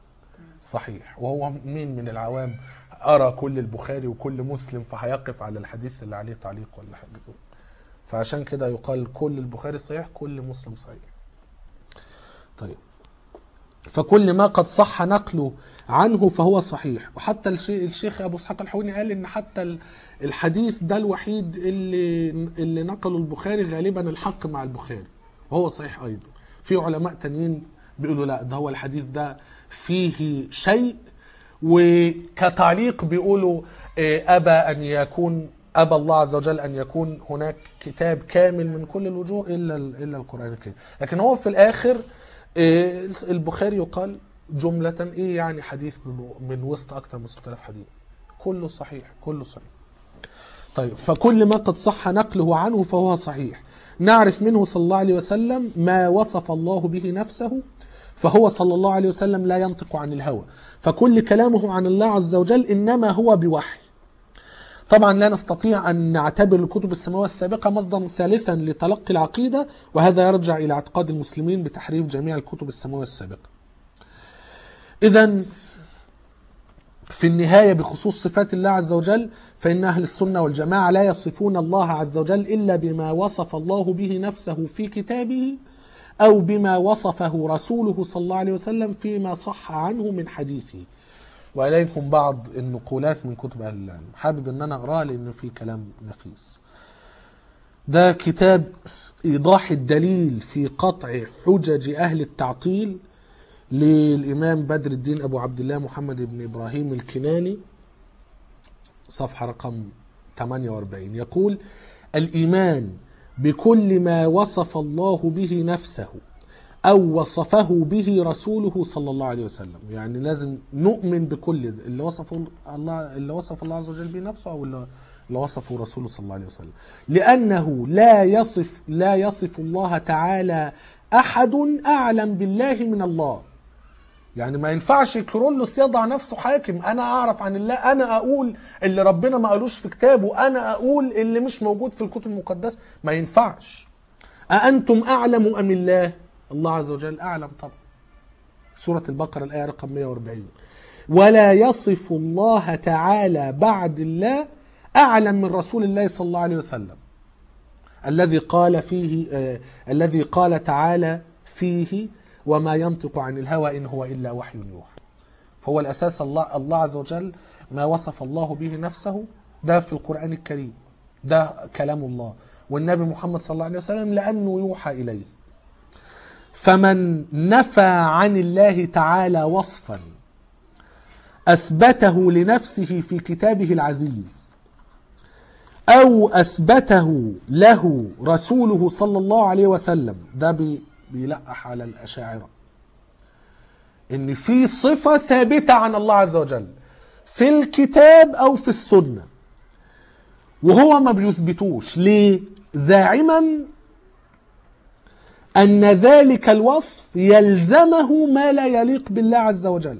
S1: صحيح وهو مين من العوام أرى كل البخاري وكل مسلم فهيقف على الحديث اللي عليه تعليق ولا حاجة فعشان كده يقال كل البخاري صحيح كل مسلم صحيح طيب فكل ما قد صح نقله عنه فهو صحيح وحتى الشيخ, الشيخ ابو اسحاق الحويني قال ان حتى ال- الحديث ده الوحيد اللي اللي نقله البخاري غالبا الحق مع البخاري وهو صحيح ايضا في علماء تانيين بيقولوا لا ده هو الحديث ده فيه شيء وكتعليق بيقولوا آه، ابى ان يكون ابى الله عز وجل ان يكون هناك كتاب كامل من كل الوجوه الا الا القران الكريم لكن هو في الاخر آه، البخاري يقال جملة ايه يعني حديث من, من وسط اكثر من 6000 حديث كله صحيح كله صحيح طيب فكل ما قد صح نقله عنه فهو صحيح نعرف منه صلى الله عليه وسلم ما وصف الله به نفسه فهو صلى الله عليه وسلم لا ينطق عن الهوى فكل كلامه عن الله عز وجل انما هو بوحي طبعا لا نستطيع ان نعتبر الكتب السماويه السابقه مصدرا ثالثا لتلقي العقيده وهذا يرجع الى اعتقاد المسلمين بتحريف جميع الكتب السماويه السابقه. اذا في النهايه بخصوص صفات الله عز وجل فان اهل السنه والجماعه لا يصفون الله عز وجل الا بما وصف الله به نفسه في كتابه او بما وصفه رسوله صلى الله عليه وسلم فيما صح عنه من حديثه. واليكم بعض النقولات من كتب اهل العلم حابب ان انا اقراها لان في كلام نفيس ده كتاب إيضاح الدليل في قطع حجج أهل التعطيل للإمام بدر الدين أبو عبد الله محمد بن إبراهيم الكناني صفحة رقم 48 يقول الإيمان بكل ما وصف الله به نفسه أو وصفه به رسوله صلى الله عليه وسلم يعني لازم نؤمن بكل ده. اللي وصفه الله اللي وصف الله عز وجل به نفسه أو اللي اللي وصفه رسوله صلى الله عليه وسلم لأنه لا يصف لا يصف الله تعالى أحد أعلم بالله من الله يعني ما ينفعش كيرلس يضع نفسه حاكم انا اعرف عن الله انا اقول اللي ربنا ما قالوش في كتابه انا اقول اللي مش موجود في الكتب المقدسه ما ينفعش أأنتم أعلم أم الله الله عز وجل أعلم طبعا سورة البقرة الآية رقم 140 ولا يصف الله تعالى بعد الله أعلم من رسول الله صلى الله عليه وسلم الذي قال فيه آه الذي قال تعالى فيه وما ينطق عن الهوى إن هو إلا وحي يوحى فهو الأساس الله, الله عز وجل ما وصف الله به نفسه ده في القرآن الكريم ده كلام الله والنبي محمد صلى الله عليه وسلم لأنه يوحى إليه فمن نفى عن الله تعالى وصفا أثبته لنفسه في كتابه العزيز أو أثبته له رسوله صلى الله عليه وسلم ده بي بيلقح على الأشاعرة إن في صفة ثابتة عن الله عز وجل في الكتاب أو في السنة وهو ما بيثبتوش ليه؟ زاعما أن ذلك الوصف يلزمه ما لا يليق بالله عز وجل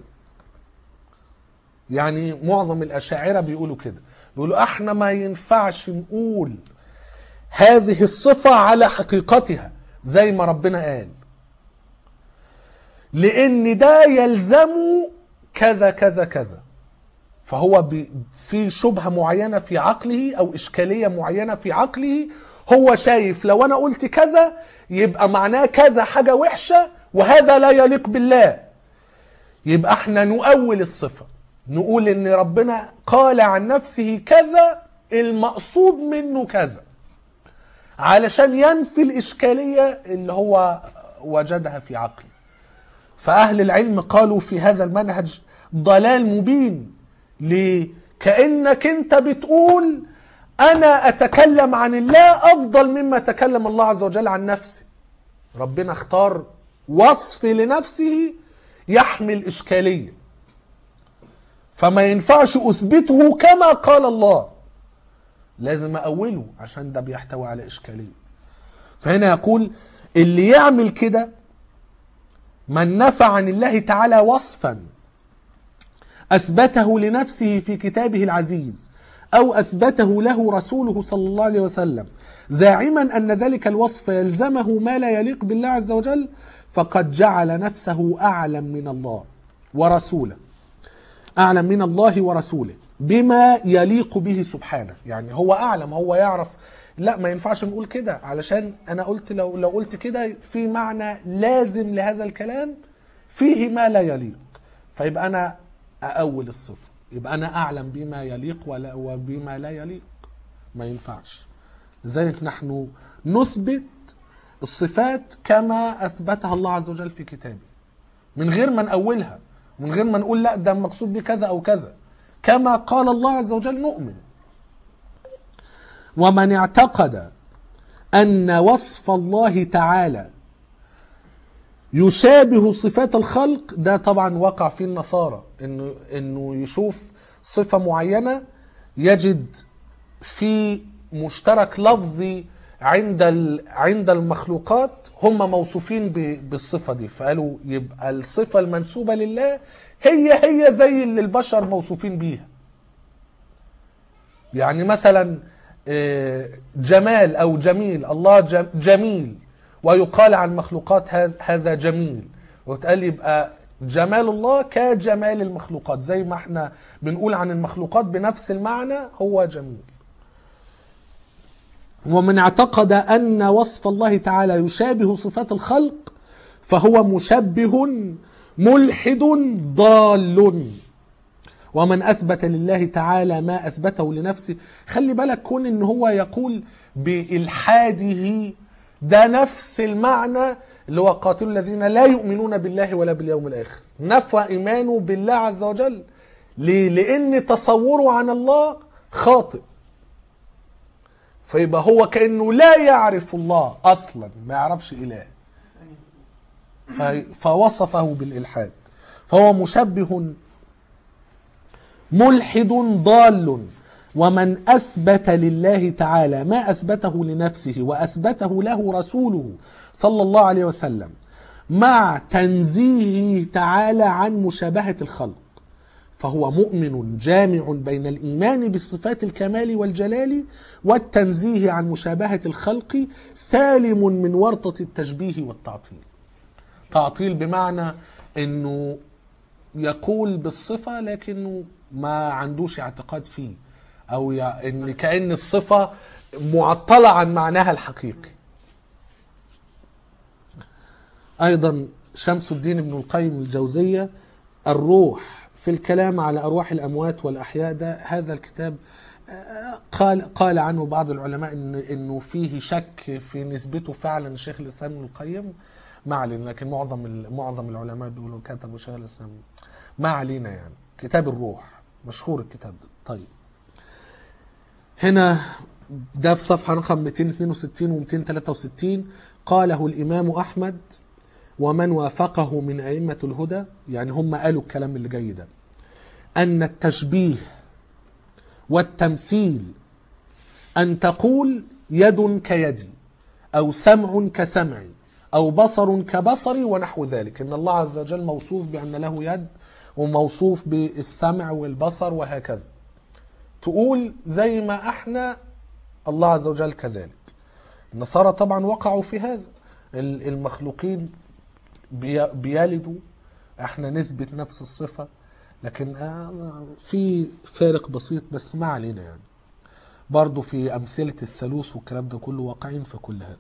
S1: يعني معظم الأشاعرة بيقولوا كده بيقولوا احنا ما ينفعش نقول هذه الصفة على حقيقتها زي ما ربنا قال لان ده يلزمه كذا كذا كذا فهو بي في شبهة معينة في عقله او اشكالية معينة في عقله هو شايف لو انا قلت كذا يبقى معناه كذا حاجة وحشة وهذا لا يليق بالله يبقى احنا نؤول الصفة نقول ان ربنا قال عن نفسه كذا المقصود منه كذا علشان ينفي الإشكالية اللي هو وجدها في عقله فأهل العلم قالوا في هذا المنهج ضلال مبين ليه؟ كأنك انت بتقول أنا أتكلم عن الله أفضل مما تكلم الله عز وجل عن نفسه ربنا اختار وصف لنفسه يحمل إشكالية فما ينفعش أثبته كما قال الله لازم أقوله عشان ده بيحتوي على إشكالية فهنا يقول اللي يعمل كده من نفى عن الله تعالى وصفا أثبته لنفسه في كتابه العزيز أو أثبته له رسوله صلى الله عليه وسلم زاعما أن ذلك الوصف يلزمه ما لا يليق بالله عز وجل فقد جعل نفسه أعلم من الله ورسوله أعلم من الله ورسوله بما يليق به سبحانه يعني هو أعلم هو يعرف لا ما ينفعش نقول كده علشان أنا قلت لو لو قلت كده في معنى لازم لهذا الكلام فيه ما لا يليق فيبقى أنا أأول الصفة يبقى أنا أعلم بما يليق ولا وبما لا يليق ما ينفعش لذلك نحن نثبت الصفات كما أثبتها الله عز وجل في كتابه من غير ما نأولها من غير ما نقول لا ده مقصود بكذا أو كذا كما قال الله عز وجل نؤمن ومن اعتقد أن وصف الله تعالى يشابه صفات الخلق ده طبعا وقع فيه النصارى انه انه يشوف صفه معينه يجد في مشترك لفظي عند عند المخلوقات هم موصوفين بالصفه دي فقالوا يبقى الصفه المنسوبه لله هي هي زي اللي البشر موصوفين بيها يعني مثلا جمال او جميل الله جميل ويقال عن المخلوقات هذا جميل وتقال يبقى جمال الله كجمال المخلوقات زي ما احنا بنقول عن المخلوقات بنفس المعنى هو جميل ومن اعتقد أن وصف الله تعالى يشابه صفات الخلق فهو مشبه ملحد ضال ومن أثبت لله تعالى ما أثبته لنفسه خلي بالك كون إن هو يقول بإلحاده ده نفس المعنى اللي هو قاتلوا الذين لا يؤمنون بالله ولا باليوم الآخر نفى إيمانه بالله عز وجل ليه؟ لأن تصوره عن الله خاطئ فيبقى هو كأنه لا يعرف الله أصلا ما يعرفش إله ف- فوصفه بالإلحاد فهو مشبه ملحد ضال ومن اثبت لله تعالى ما اثبته لنفسه واثبته له رسوله صلى الله عليه وسلم مع تنزيهه تعالى عن مشابهه الخلق فهو مؤمن جامع بين الايمان بصفات الكمال والجلال والتنزيه عن مشابهه الخلق سالم من ورطه التشبيه والتعطيل تعطيل بمعنى انه يقول بالصفة لكنه ما عندوش اعتقاد فيه او يع- ان كأن الصفة معطلة عن معناها الحقيقي ايضا شمس الدين ابن القيم الجوزية الروح في الكلام على ارواح الاموات والاحياء ده هذا الكتاب آه، قال قال عنه بعض العلماء ان انه فيه شك في نسبته فعلا شيخ الاسلام ابن القيم ما علينا لكن معظم ال- معظم العلماء بيقولوا كتبوا شيخ الاسلام ما علينا يعني كتاب الروح مشهور الكتاب ده طيب هنا ده في صفحة رقم 262 و 263 قاله الإمام أحمد ومن وافقه من أئمة الهدى يعني هم قالوا الكلام اللي جاي ده أن التشبيه والتمثيل أن تقول يد كيدي أو سمع كسمعي أو بصر كبصري ونحو ذلك إن الله عز وجل موصوف بأن له يد وموصوف بالسمع والبصر وهكذا تقول زي ما احنا الله عز وجل كذلك النصارى طبعا وقعوا في هذا ال- المخلوقين بي- بيلدوا احنا نثبت نفس الصفة لكن آه، في فارق بسيط بس ما علينا يعني برضو في أمثلة الثالوث والكلام ده كله واقعين في كل هذا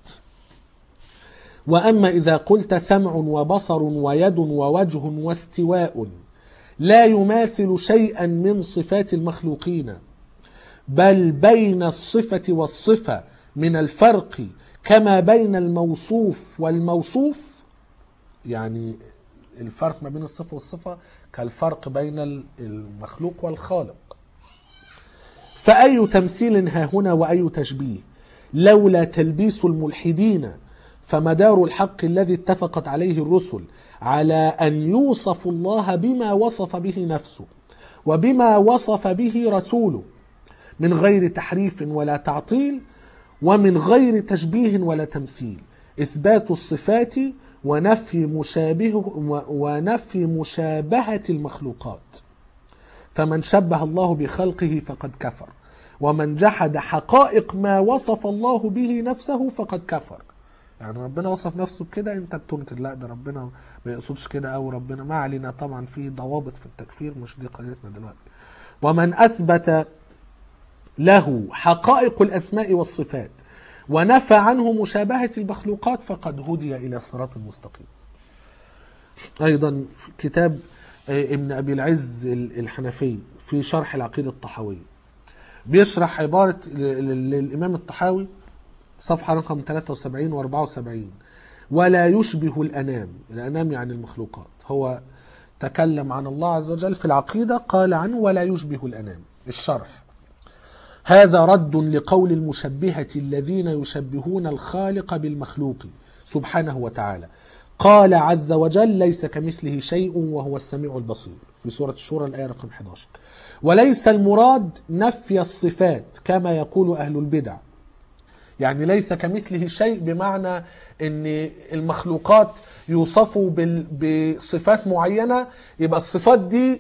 S1: وأما إذا قلت سمع وبصر ويد ووجه واستواء لا يماثل شيئا من صفات المخلوقين بل بين الصفة والصفة من الفرق كما بين الموصوف والموصوف يعني الفرق ما بين الصفة والصفة كالفرق بين المخلوق والخالق فأي تمثيل ها هنا وأي تشبيه لولا تلبيس الملحدين فمدار الحق الذي اتفقت عليه الرسل على أن يوصف الله بما وصف به نفسه وبما وصف به رسوله من غير تحريف ولا تعطيل ومن غير تشبيه ولا تمثيل إثبات الصفات ونفي مشابه ونفي مشابهة المخلوقات فمن شبه الله بخلقه فقد كفر ومن جحد حقائق ما وصف الله به نفسه فقد كفر يعني ربنا وصف نفسه بكده انت بتنكر لا ده ربنا ما يقصدش كده او ربنا ما علينا طبعا في ضوابط في التكفير مش دي قضيتنا دلوقتي ومن اثبت له حقائق الاسماء والصفات ونفى عنه مشابهه المخلوقات فقد هدي الى صراط مستقيم ايضا في كتاب آه، ابن ابي العز ال- الحنفي في شرح العقيده الطحاويه بيشرح عباره ل- ل- للامام الطحاوي صفحه رقم 73 و 74 ولا يشبه الانام الانام يعني المخلوقات هو تكلم عن الله عز وجل في العقيده قال عنه ولا يشبه الانام الشرح هذا رد لقول المشبهة الذين يشبهون الخالق بالمخلوق سبحانه وتعالى قال عز وجل ليس كمثله شيء وهو السميع البصير في سورة الشورى الآية رقم 11 وليس المراد نفي الصفات كما يقول أهل البدع يعني ليس كمثله شيء بمعنى ان المخلوقات يوصفوا بال- بصفات معينة يبقى الصفات دي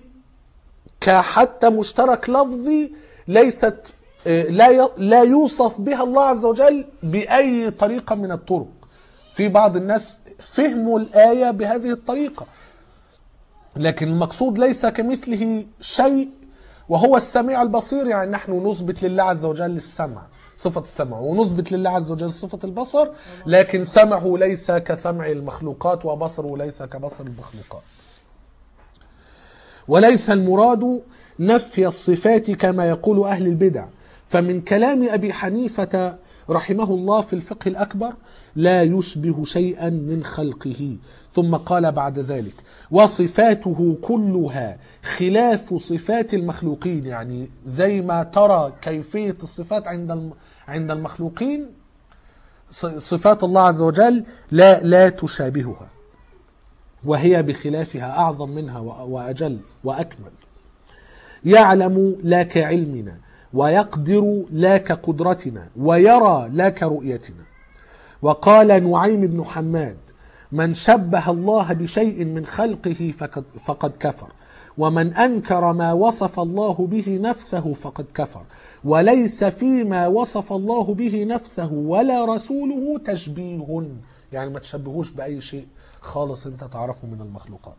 S1: كحتى مشترك لفظي ليست آه، لا ي- لا يوصف بها الله عز وجل بأي طريقة من الطرق في بعض الناس فهموا الآية بهذه الطريقة لكن المقصود ليس كمثله شيء وهو السميع البصير يعني نحن نثبت لله عز وجل السمع صفة السمع ونثبت لله عز وجل صفة البصر لكن سمعه ليس كسمع المخلوقات وبصره ليس كبصر المخلوقات وليس المراد نفي الصفات كما يقول أهل البدع فمن كلام أبي حنيفة رحمه الله في الفقه الأكبر لا يشبه شيئا من خلقه ثم قال بعد ذلك وصفاته كلها خلاف صفات المخلوقين يعني زي ما ترى كيفية الصفات عند الم- عند المخلوقين ص- صفات الله عز وجل لا لا تشابهها وهي بخلافها أعظم منها و- وأجل وأكمل يعلم لا كعلمنا ويقدر لا كقدرتنا ويرى لا كرؤيتنا وقال نعيم بن حماد من شبه الله بشيء من خلقه فقد, فقد كفر ومن أنكر ما وصف الله به نفسه فقد كفر وليس فيما وصف الله به نفسه ولا رسوله تشبيه يعني ما تشبهوش بأي شيء خالص انت تعرفه من المخلوقات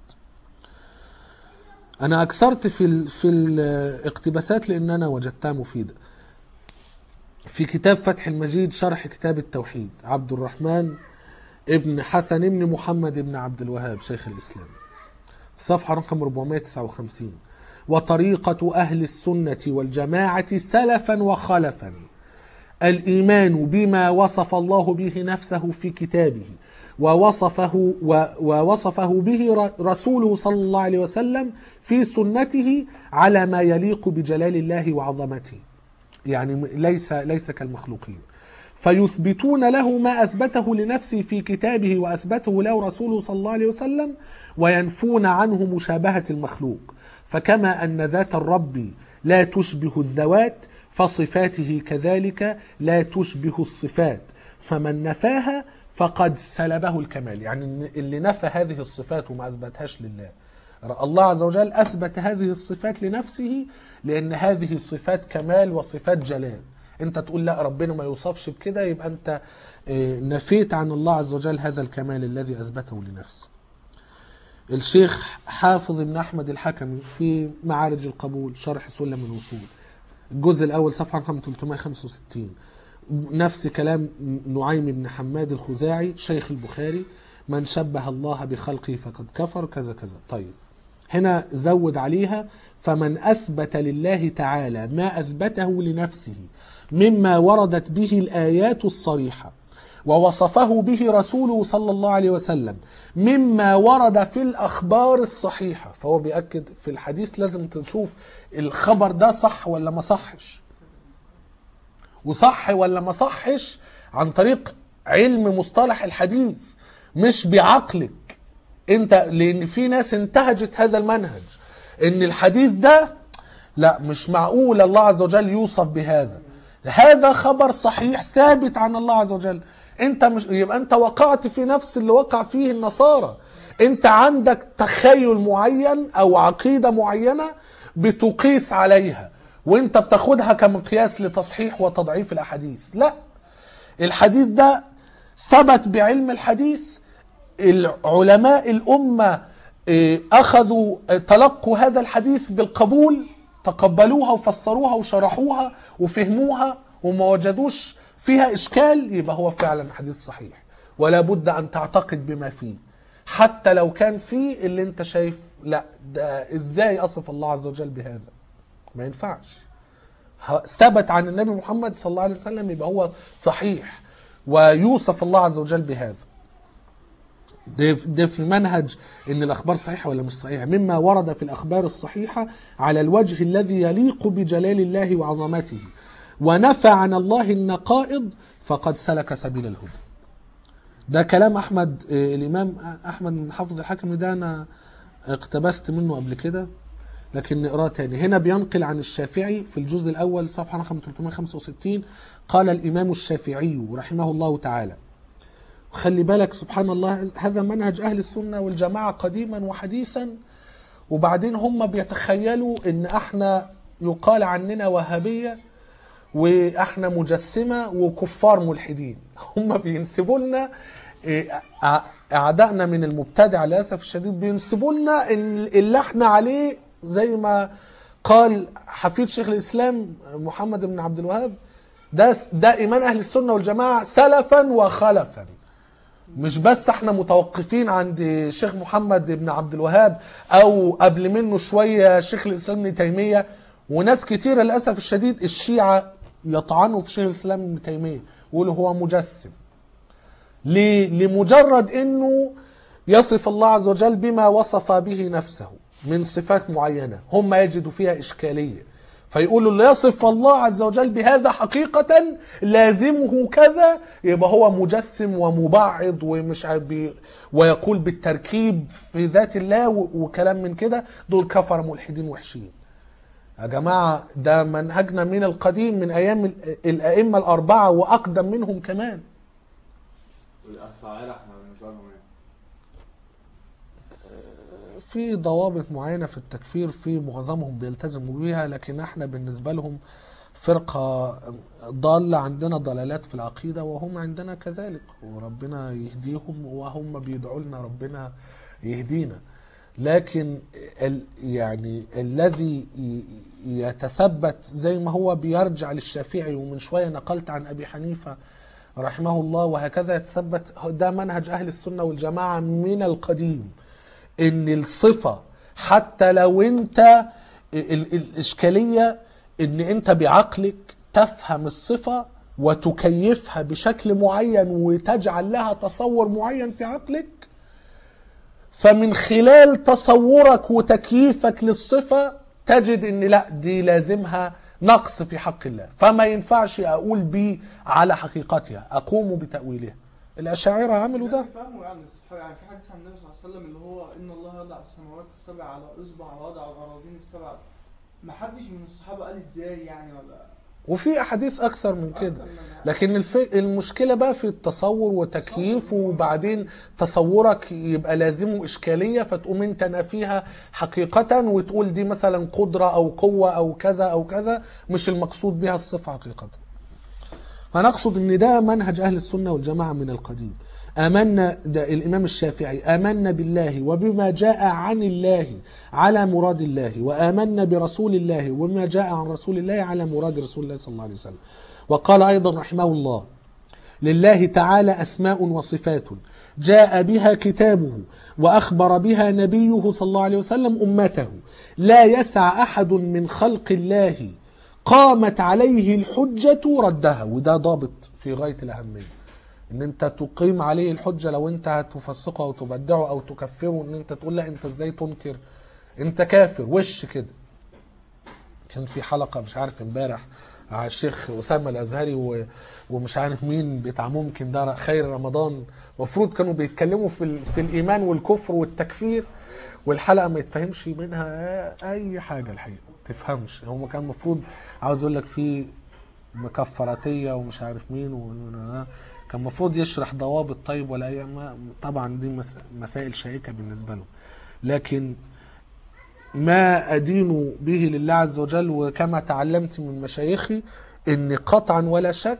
S1: انا اكثرت في ال في الاقتباسات لان انا وجدتها مفيده في كتاب فتح المجيد شرح كتاب التوحيد عبد الرحمن ابن حسن ابن محمد ابن عبد الوهاب شيخ الاسلام صفحه رقم 459 وطريقه اهل السنه والجماعه سلفا وخلفا الايمان بما وصف الله به نفسه في كتابه ووصفه و- ووصفه به ر- رسوله صلى الله عليه وسلم في سنته على ما يليق بجلال الله وعظمته يعني م- ليس ليس كالمخلوقين فيثبتون له ما اثبته لنفسه في كتابه واثبته له رسوله صلى الله عليه وسلم وينفون عنه مشابهه المخلوق فكما ان ذات الرب لا تشبه الذوات فصفاته كذلك لا تشبه الصفات فمن نفاها فقد سلبه الكمال يعني اللي نفى هذه الصفات وما اثبتهاش لله الله عز وجل اثبت هذه الصفات لنفسه لان هذه صفات كمال وصفات جلال انت تقول لا ربنا ما يوصفش بكده يبقى انت آه، نفيت عن الله عز وجل هذا الكمال الذي اثبته لنفسه الشيخ حافظ بن احمد الحكمي في معارج القبول شرح سلم الوصول الجزء الاول صفحه رقم 365 نفس كلام نعيم بن حماد الخزاعي شيخ البخاري من شبه الله بخلقه فقد كفر كذا كذا طيب هنا زود عليها فمن اثبت لله تعالى ما اثبته لنفسه مما وردت به الايات الصريحه ووصفه به رسوله صلى الله عليه وسلم مما ورد في الاخبار الصحيحه فهو بياكد في الحديث لازم تشوف الخبر ده صح ولا ما صحش وصح ولا ما صحش عن طريق علم مصطلح الحديث مش بعقلك انت لان في ناس انتهجت هذا المنهج ان الحديث ده لا مش معقول الله عز وجل يوصف بهذا هذا خبر صحيح ثابت عن الله عز وجل انت مش يبقى انت وقعت في نفس اللي وقع فيه النصارى انت عندك تخيل معين او عقيده معينه بتقيس عليها وانت بتاخدها كمقياس لتصحيح وتضعيف الاحاديث لا الحديث ده ثبت بعلم الحديث العلماء الامه اه، اخذوا اه، تلقوا هذا الحديث بالقبول تقبلوها وفسروها وشرحوها وفهموها وما وجدوش فيها اشكال يبقى هو فعلا حديث صحيح ولا بد ان تعتقد بما فيه حتى لو كان فيه اللي انت شايف لا ده ازاي اصف الله عز وجل بهذا ما ينفعش ه- ثبت عن النبي محمد صلى الله عليه وسلم يبقى هو صحيح ويوصف الله عز وجل بهذا ده ده في منهج ان الاخبار صحيحه ولا مش صحيحه مما ورد في الاخبار الصحيحه على الوجه الذي يليق بجلال الله وعظمته ونفى عن الله النقائض فقد سلك سبيل الهدى ده كلام احمد آه، الامام احمد بن حافظ الحكم ده انا اقتبست منه قبل كده لكن نقراه تاني هنا بينقل عن الشافعي في الجزء الاول صفحه رقم 365 قال الامام الشافعي رحمه الله تعالى خلي بالك سبحان الله هذا منهج اهل السنه والجماعه قديما وحديثا وبعدين هم بيتخيلوا ان احنا يقال عننا وهابيه واحنا مجسمه وكفار ملحدين هم بينسبوا لنا إيه، أع- اعدائنا من المبتدع للاسف الشديد بينسبوا لنا ان اللي احنا عليه زي ما قال حفيد شيخ الاسلام محمد بن عبد الوهاب ده ده ايمان اهل السنه والجماعه سلفا وخلفا مش بس احنا متوقفين عند الشيخ محمد بن عبد الوهاب او قبل منه شويه شيخ الاسلام ابن تيميه وناس كتيره للاسف الشديد الشيعه يطعنوا في شيخ الاسلام ابن تيميه يقولوا هو مجسم ليه؟ لمجرد انه يصف الله عز وجل بما وصف به نفسه من صفات معينة هم يجدوا فيها إشكالية فيقولوا اللي يصف الله عز وجل بهذا حقيقة لازمه كذا يبقى هو مجسم ومبعض ومش عارف بي- ويقول بالتركيب في ذات الله و- وكلام من كده دول كفر ملحدين وحشين يا جماعة ده منهجنا من القديم من أيام ال- الأئمة الأربعة وأقدم منهم كمان
S4: والأفاعيل احنا بالنسبة لهم ايه؟
S1: في ضوابط معينة في التكفير في معظمهم بيلتزموا بيها لكن احنا بالنسبة لهم فرقة ضالة عندنا ضلالات في العقيدة وهم عندنا كذلك وربنا يهديهم وهم بيدعوا لنا ربنا يهدينا لكن ال يعني الذي ي- يتثبت زي ما هو بيرجع للشافعي ومن شوية نقلت عن أبي حنيفة رحمه الله وهكذا يتثبت ده منهج أهل السنة والجماعة من القديم ان الصفه حتى لو انت ال- ال- الاشكاليه ان انت بعقلك تفهم الصفه وتكيفها بشكل معين وتجعل لها تصور معين في عقلك فمن خلال تصورك وتكييفك للصفه تجد ان لا دي لازمها نقص في حق الله فما ينفعش اقول بي على حقيقتها اقوم بتاويلها الاشاعره عملوا ده
S3: فاهمه يعني الصحابة يعني في حديث عن النبي صلى الله عليه وسلم اللي هو ان الله يضع السماوات السبع على اصبع ووضع الاراضين السبع ما حدش من الصحابه قال ازاي يعني ولا
S1: وفي احاديث اكثر من كده
S3: أكتر من-
S1: لكن الف... المشكله بقى في التصور وتكييفه وبعدين تصورك يبقى لازمه اشكاليه فتقوم انت نافيها حقيقه وتقول دي مثلا قدره او قوه او كذا او كذا مش المقصود بها الصفه حقيقه فنقصد ان ده منهج اهل السنه والجماعه من القديم امنا ده الامام الشافعي امنا بالله وبما جاء عن الله على مراد الله وامنا برسول الله وبما جاء عن رسول الله على مراد رسول الله صلى الله عليه وسلم وقال ايضا رحمه الله لله تعالى اسماء وصفات جاء بها كتابه واخبر بها نبيه صلى الله عليه وسلم امته لا يسع احد من خلق الله قامت عليه الحجه ردها وده ضابط في غايه الاهميه ان انت تقيم عليه الحجه لو انت هتفسقه او تبدعه او تكفره ان انت تقول لا انت ازاي تنكر انت كافر وش كده كان في حلقه مش عارف امبارح على الشيخ اسامه الازهري و... ومش عارف مين بتاع ممكن ده خير رمضان المفروض كانوا بيتكلموا في ال... في الايمان والكفر والتكفير والحلقه ما يتفهمش منها اي حاجه الحقيقه ما تفهمش هم كان المفروض عاوز اقول لك في مكفراتيه ومش عارف مين و... كان المفروض يشرح ضوابط طيب ولا اي ما طبعا دي مس... مسائل شائكه بالنسبه له لكن ما أدين به لله عز وجل وكما تعلمت من مشايخي أن قطعا ولا شك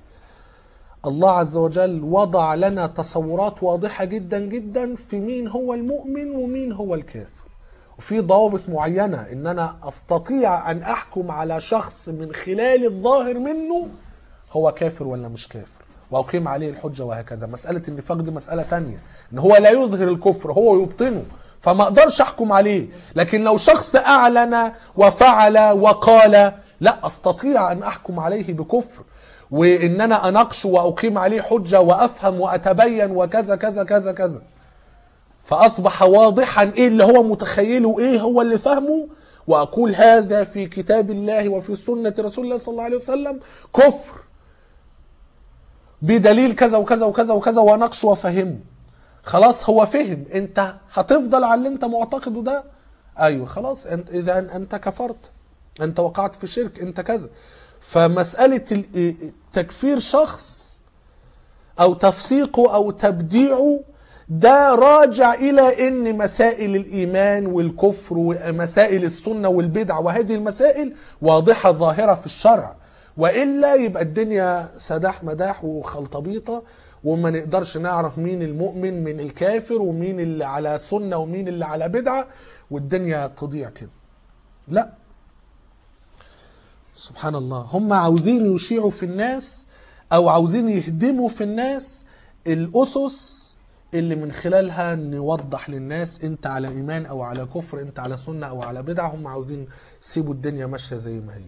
S1: الله عز وجل وضع لنا تصورات واضحة جدا جدا في مين هو المؤمن ومين هو الكافر وفي ضوابط معينة ان انا استطيع ان احكم على شخص من خلال الظاهر منه هو كافر ولا مش كافر واقيم عليه الحجة وهكذا مسألة النفاق دي مسألة تانية ان هو لا يظهر الكفر هو يبطنه فما اقدرش احكم عليه لكن لو شخص اعلن وفعل وقال لا استطيع ان احكم عليه بكفر وان انا اناقش واقيم عليه حجه وافهم واتبين وكذا كذا كذا كذا فاصبح واضحا ايه اللي هو متخيله وايه هو اللي فهمه واقول هذا في كتاب الله وفي سنه رسول الله صلى الله عليه وسلم كفر بدليل كذا وكذا وكذا وكذا واناقش وافهمه خلاص هو فهم انت هتفضل على اللي انت معتقده ده ايوه خلاص انت اذا انت كفرت انت وقعت في شرك انت كذا فمساله ال- تكفير شخص او تفسيقه او تبديعه ده راجع الى ان مسائل الايمان والكفر ومسائل السنه والبدع وهذه المسائل واضحه ظاهره في الشرع والا يبقى الدنيا سداح مداح وخلطبيطه وما نقدرش نعرف مين المؤمن من الكافر ومين اللي على سنه ومين اللي على بدعه والدنيا تضيع كده لا سبحان الله هم عاوزين يشيعوا في الناس او عاوزين يهدموا في الناس الاسس اللي من خلالها نوضح للناس انت على ايمان او على كفر انت على سنه او على بدعه هم عاوزين يسيبوا الدنيا ماشيه زي ما هي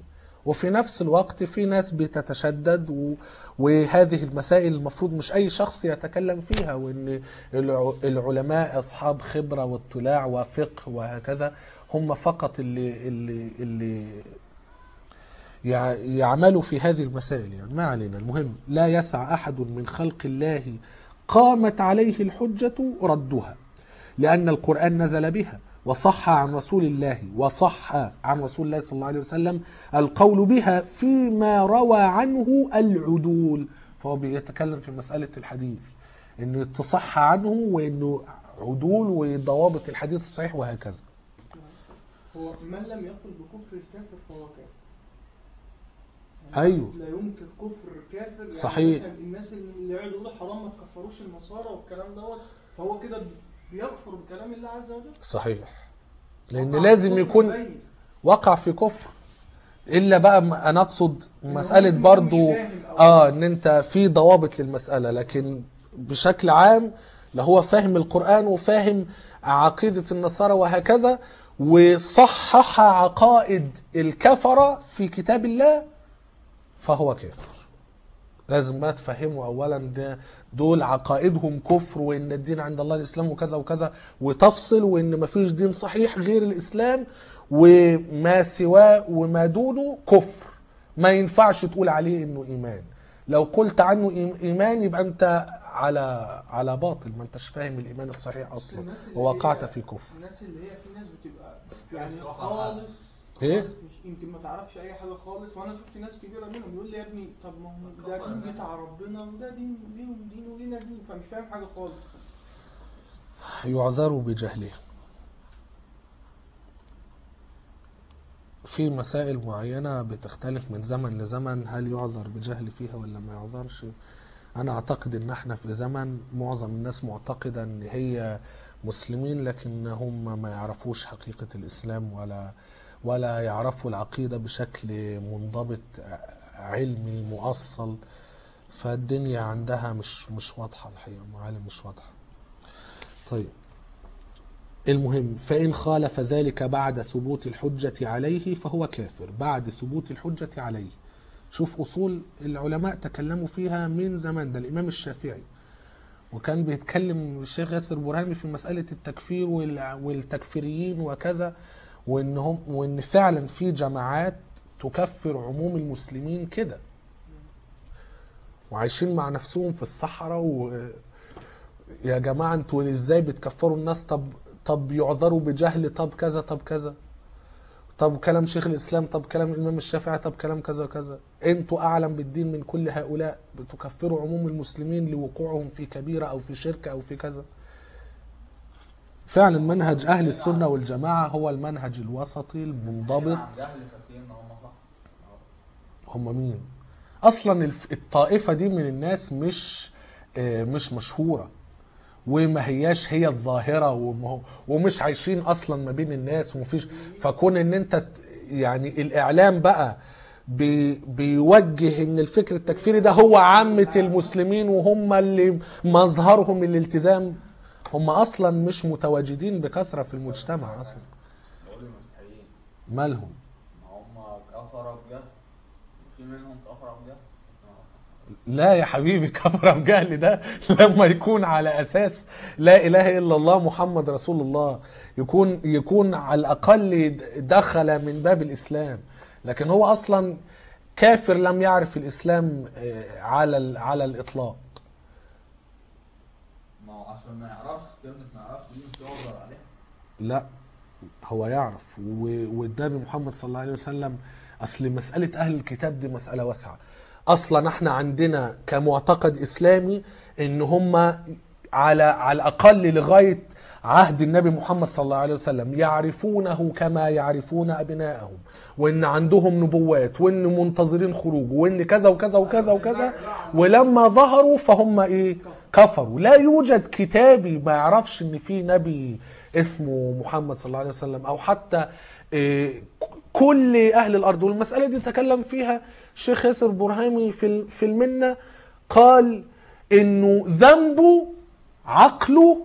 S1: وفي نفس الوقت في ناس بتتشدد و... وهذه المسائل المفروض مش اي شخص يتكلم فيها وان الع- العلماء اصحاب خبره واطلاع وفقه وهكذا هم فقط اللي اللي اللي يع- يعملوا في هذه المسائل يعني ما علينا المهم لا يسع احد من خلق الله قامت عليه الحجه ردها لأن القرآن نزل بها وصح عن رسول الله وصح عن رسول الله صلى الله عليه وسلم القول بها فيما روى عنه العدول فهو بيتكلم في مسألة الحديث انه تصح عنه وانه عدول وضوابط الحديث الصحيح وهكذا
S3: هو من لم يقل بكفر الكافر فهو كافر يعني
S1: أيوه.
S3: لا ينكر كفر كافر يعني
S1: صحيح.
S3: مثلا الناس اللي يقعدوا يقولوا حرام ما تكفروش النصارى والكلام دوت فهو كده بيكفر بكلام الله عز وجل
S1: صحيح لان
S3: وقع
S1: لازم
S3: كفر
S1: يكون
S3: مبين.
S1: وقع في كفر الا بقى م- انا اقصد
S3: إن هو
S1: مساله
S3: لازم
S1: برضو
S3: يكون مش فاهم أو-
S1: اه ان انت في ضوابط للمساله لكن بشكل عام لا هو فاهم القران وفاهم عقيده النصارى وهكذا وصحح عقائد الكفره في كتاب الله فهو كافر لازم بقى تفهموا اولا ده دول عقائدهم كفر وان الدين عند الله الاسلام وكذا وكذا وتفصل وان مفيش دين صحيح غير الاسلام وما سواه وما دونه كفر ما ينفعش تقول عليه انه ايمان لو قلت عنه إيم- ايمان يبقى انت على على باطل ما انتش فاهم الايمان الصحيح اصلا
S3: الناس اللي
S1: ووقعت
S3: هي-
S1: في كفر
S3: الناس اللي هي في ناس بتبقى يعني خالص
S1: إيه؟
S3: خالص مش يمكن ما تعرفش اي حاجه خالص وانا شفت ناس كبيره منهم يقول لي يا ابني طب ما هو ده دين بتاع ربنا وده دين ليهم دين ولينا دين فمش فاهم حاجه خالص
S1: يعذر بجهله في مسائل معينة بتختلف من زمن لزمن هل يعذر بجهل فيها ولا ما يعذرش أنا أعتقد إن إحنا في زمن معظم الناس معتقدة إن هي مسلمين لكن هم ما يعرفوش حقيقة الإسلام ولا ولا يعرفوا العقيدة بشكل منضبط علمي مؤصل فالدنيا عندها مش مش واضحة الحقيقة المعالم مش واضحة طيب المهم فإن خالف ذلك بعد ثبوت الحجة عليه فهو كافر بعد ثبوت الحجة عليه شوف أصول العلماء تكلموا فيها من زمان ده الإمام الشافعي وكان بيتكلم الشيخ ياسر برهامي في مسألة التكفير وال- والتكفيريين وكذا وإنهم وإن فعلا في جماعات تكفر عموم المسلمين كده وعايشين مع نفسهم في الصحراء و... يا جماعه انتوا ازاي بتكفروا الناس طب طب يعذروا بجهل طب كذا طب كذا طب كلام شيخ الاسلام طب كلام الامام الشافعي طب كلام كذا وكذا انتوا اعلم بالدين من كل هؤلاء بتكفروا عموم المسلمين لوقوعهم في كبيره او في شرك او في كذا فعلا منهج اهل السنه والجماعه هو المنهج الوسطي المنضبط
S4: عن جهل فاكرين ان هم صح
S1: هم مين اصلا الف- الطائفه دي من الناس مش آه، مش مشهوره وما هياش هي الظاهره وما هو- ومش عايشين اصلا ما بين الناس ومفيش فكون ان انت ت- يعني الاعلام بقى بي بيوجه ان الفكر التكفيري ده هو عامه المسلمين وهم اللي مظهرهم الالتزام هم اصلا مش متواجدين بكثره في المجتمع اصلا
S4: بقول المسيحيين
S1: مالهم
S4: ما هم كفروا بجهل في منهم كفروا بجهل
S1: لا يا حبيبي كفر بجهل ده لما يكون على اساس لا اله الا الله محمد رسول الله يكون يكون على الاقل دخل من باب الاسلام لكن هو اصلا كافر لم يعرف الاسلام آه، على ال- على الاطلاق
S4: ما هو عشان ما يعرفش كلمة ما يعرفش دي مش يقدر عليها
S1: لا هو يعرف و- والنبي محمد صلى الله عليه وسلم اصل مساله اهل الكتاب دي مساله واسعه اصلا احنا عندنا كمعتقد اسلامي ان هم على على الاقل لغايه عهد النبي محمد صلى الله عليه وسلم يعرفونه كما يعرفون ابنائهم وان عندهم نبوات وان منتظرين خروج وان كذا وكذا وكذا وكذا ولما ظهروا فهم ايه كفروا لا يوجد كتابي ما يعرفش ان في نبي اسمه محمد صلى الله عليه وسلم او حتى إيه، كل اهل الارض والمساله دي تكلم فيها الشيخ ياسر برهامي في ال- في المنه قال انه ذنبه عقله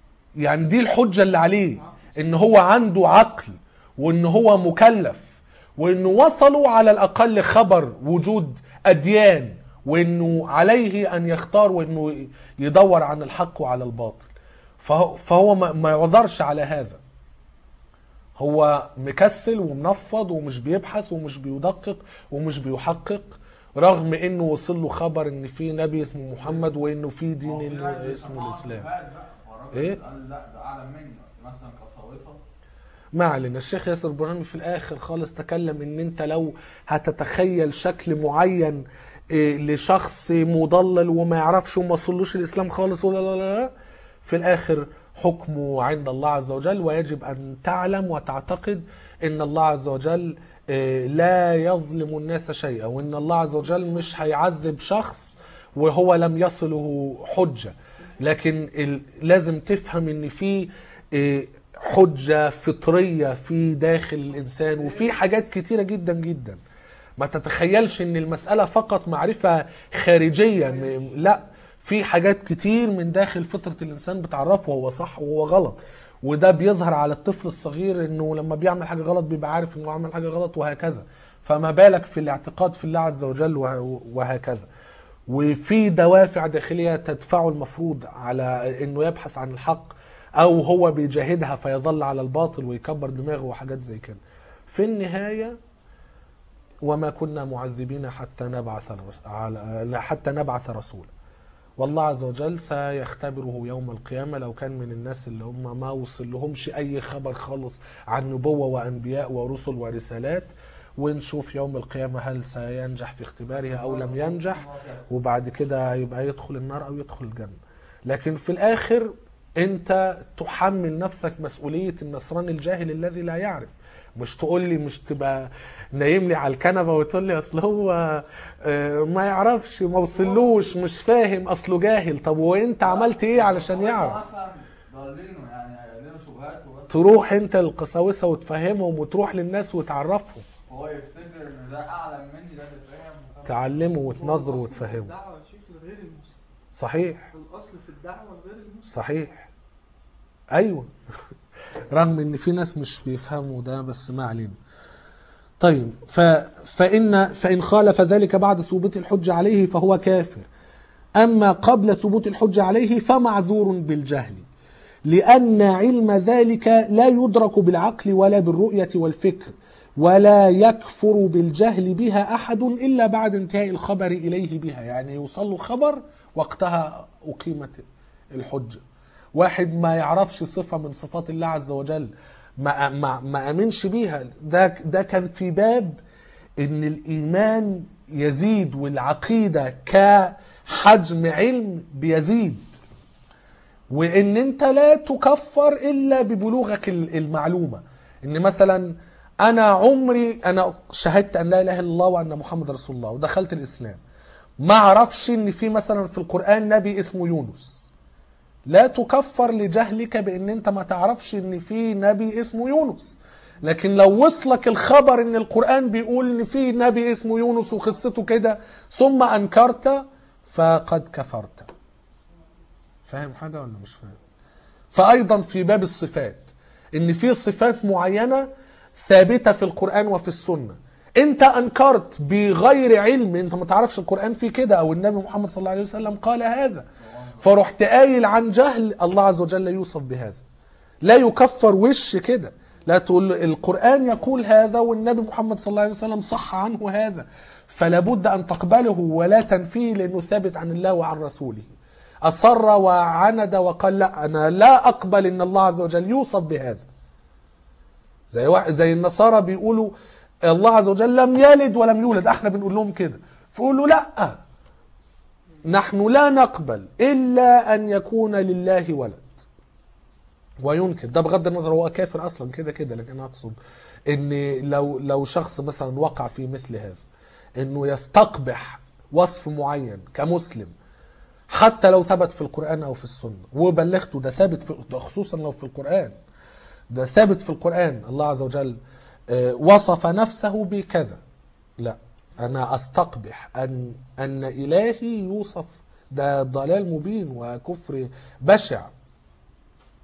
S1: يعني دي الحجه اللي عليه ان هو عنده عقل وان هو مكلف وانه وصلوا على الاقل خبر وجود اديان وانه عليه ان يختار وانه يدور عن الحق وعلى الباطل فهو, فهو ما ما يعذرش على هذا هو مكسل ومنفض ومش بيبحث ومش بيدقق ومش بيحقق رغم انه وصل له خبر ان في نبي اسمه محمد وانه في دين اللي اسمه الاسلام
S4: ايه؟
S1: إيه؟
S4: قال لا ده اعلى مني مثلا قساوسه
S1: ما علينا الشيخ ياسر برهامي في الاخر خالص تكلم ان انت لو هتتخيل شكل معين إيه، لشخص مضلل وما يعرفش وما وصلوش الاسلام خالص ولا لا لا لا في الاخر حكمه عند الله عز وجل ويجب ان تعلم وتعتقد ان الله عز وجل إيه، لا يظلم الناس شيئا وان الله عز وجل مش هيعذب شخص وهو لم يصله حجه لكن ال- لازم تفهم ان في إيه، حجه فطريه في داخل الانسان وفي حاجات كتيره جدا جدا ما تتخيلش ان المساله فقط معرفه خارجيه م- لا في حاجات كتير من داخل فطره الانسان بتعرفه هو صح وهو غلط وده بيظهر على الطفل الصغير انه لما بيعمل حاجه غلط بيبقى عارف انه عمل حاجه غلط وهكذا فما بالك في الاعتقاد في الله عز وجل وه- وهكذا وفي دوافع داخليه تدفعه المفروض على انه يبحث عن الحق او هو بيجاهدها فيظل على الباطل ويكبر دماغه وحاجات زي كده في النهايه وما كنا معذبين حتى نبعث الرس- على حتى نبعث رسولا والله عز وجل سيختبره يوم القيامة لو كان من الناس اللي هم ما وصل لهمش أي خبر خالص عن نبوة وأنبياء ورسل ورسالات ونشوف يوم القيامة هل سينجح في اختباره أو لم ينجح وبعد كده يبقى يدخل النار أو يدخل الجنة لكن في الآخر أنت تحمل نفسك مسؤولية النصراني الجاهل الذي لا يعرف مش تقول لي مش تبقى نايم لي على الكنبه وتقول لي اصل هو آه، ما يعرفش ما وصلوش مش فاهم اصله جاهل طب وانت عملت ايه علشان يعرف
S4: مثلا ضالينه يعني هيقللوا شبهات وبس
S1: تروح انت للقساوسه وتفهمهم وتروح للناس وتعرفهم
S4: هو يفتكر ان ده اعلم مني ده اللي فاهم
S1: تعلمه وتنظره
S3: الأصل في
S1: وتفهمه
S3: الدعوة يا شيخ لغير المسلم
S1: صحيح
S3: الأصل في الدعوة لغير المسلم
S1: صحيح ايوه رغم ان في ناس مش بيفهموا ده بس ما علينا طيب ف... فإن فإن خالف ذلك بعد ثبوت الحجة عليه فهو كافر أما قبل ثبوت الحجة عليه فمعذور بالجهل لأن علم ذلك لا يدرك بالعقل ولا بالرؤية والفكر ولا يكفر بالجهل بها أحد إلا بعد انتهاء الخبر إليه بها يعني يوصل له خبر وقتها أقيمت الحجة واحد ما يعرفش صفة من صفات الله عز وجل ما ما ما امنش بيها ده ده كان في باب ان الايمان يزيد والعقيده كحجم علم بيزيد وان انت لا تكفر الا ببلوغك ال- المعلومه ان مثلا انا عمري انا شهدت ان لا اله الا الله وان محمد رسول الله ودخلت الاسلام ما اعرفش ان في مثلا في القران نبي اسمه يونس لا تكفر لجهلك بان انت ما تعرفش ان في نبي اسمه يونس لكن لو وصلك الخبر ان القرآن بيقول ان في نبي اسمه يونس وقصته كده ثم انكرت فقد كفرت فاهم حاجة ولا مش فاهم فايضا في باب الصفات ان في صفات معينة ثابتة في القرآن وفي السنة انت انكرت بغير علم انت ما تعرفش القرآن فيه كده او النبي محمد صلى الله عليه وسلم قال هذا فرحت قايل عن جهل الله عز وجل يوصف بهذا لا يكفر وش كده لا تقول له القرآن يقول هذا والنبي محمد صلى الله عليه وسلم صح عنه هذا فلا بد أن تقبله ولا تنفيه لأنه ثابت عن الله وعن رسوله أصر وعند وقال لا أنا لا أقبل أن الله عز وجل يوصف بهذا زي واحد زي النصارى بيقولوا الله عز وجل لم يلد ولم يولد احنا بنقول لهم كده فيقولوا لا نحن لا نقبل إلا أن يكون لله ولد وينكر ده بغض النظر هو كافر أصلا كده كده لكن أنا أقصد إن لو لو شخص مثلا وقع في مثل هذا إنه يستقبح وصف معين كمسلم حتى لو ثبت في القرآن أو في السنة وبلغته ده ثابت في ده خصوصا لو في القرآن ده ثابت في القرآن الله عز وجل آه، وصف نفسه بكذا لا أنا أستقبح أن أن إلهي يوصف ده ضلال مبين وكفر بشع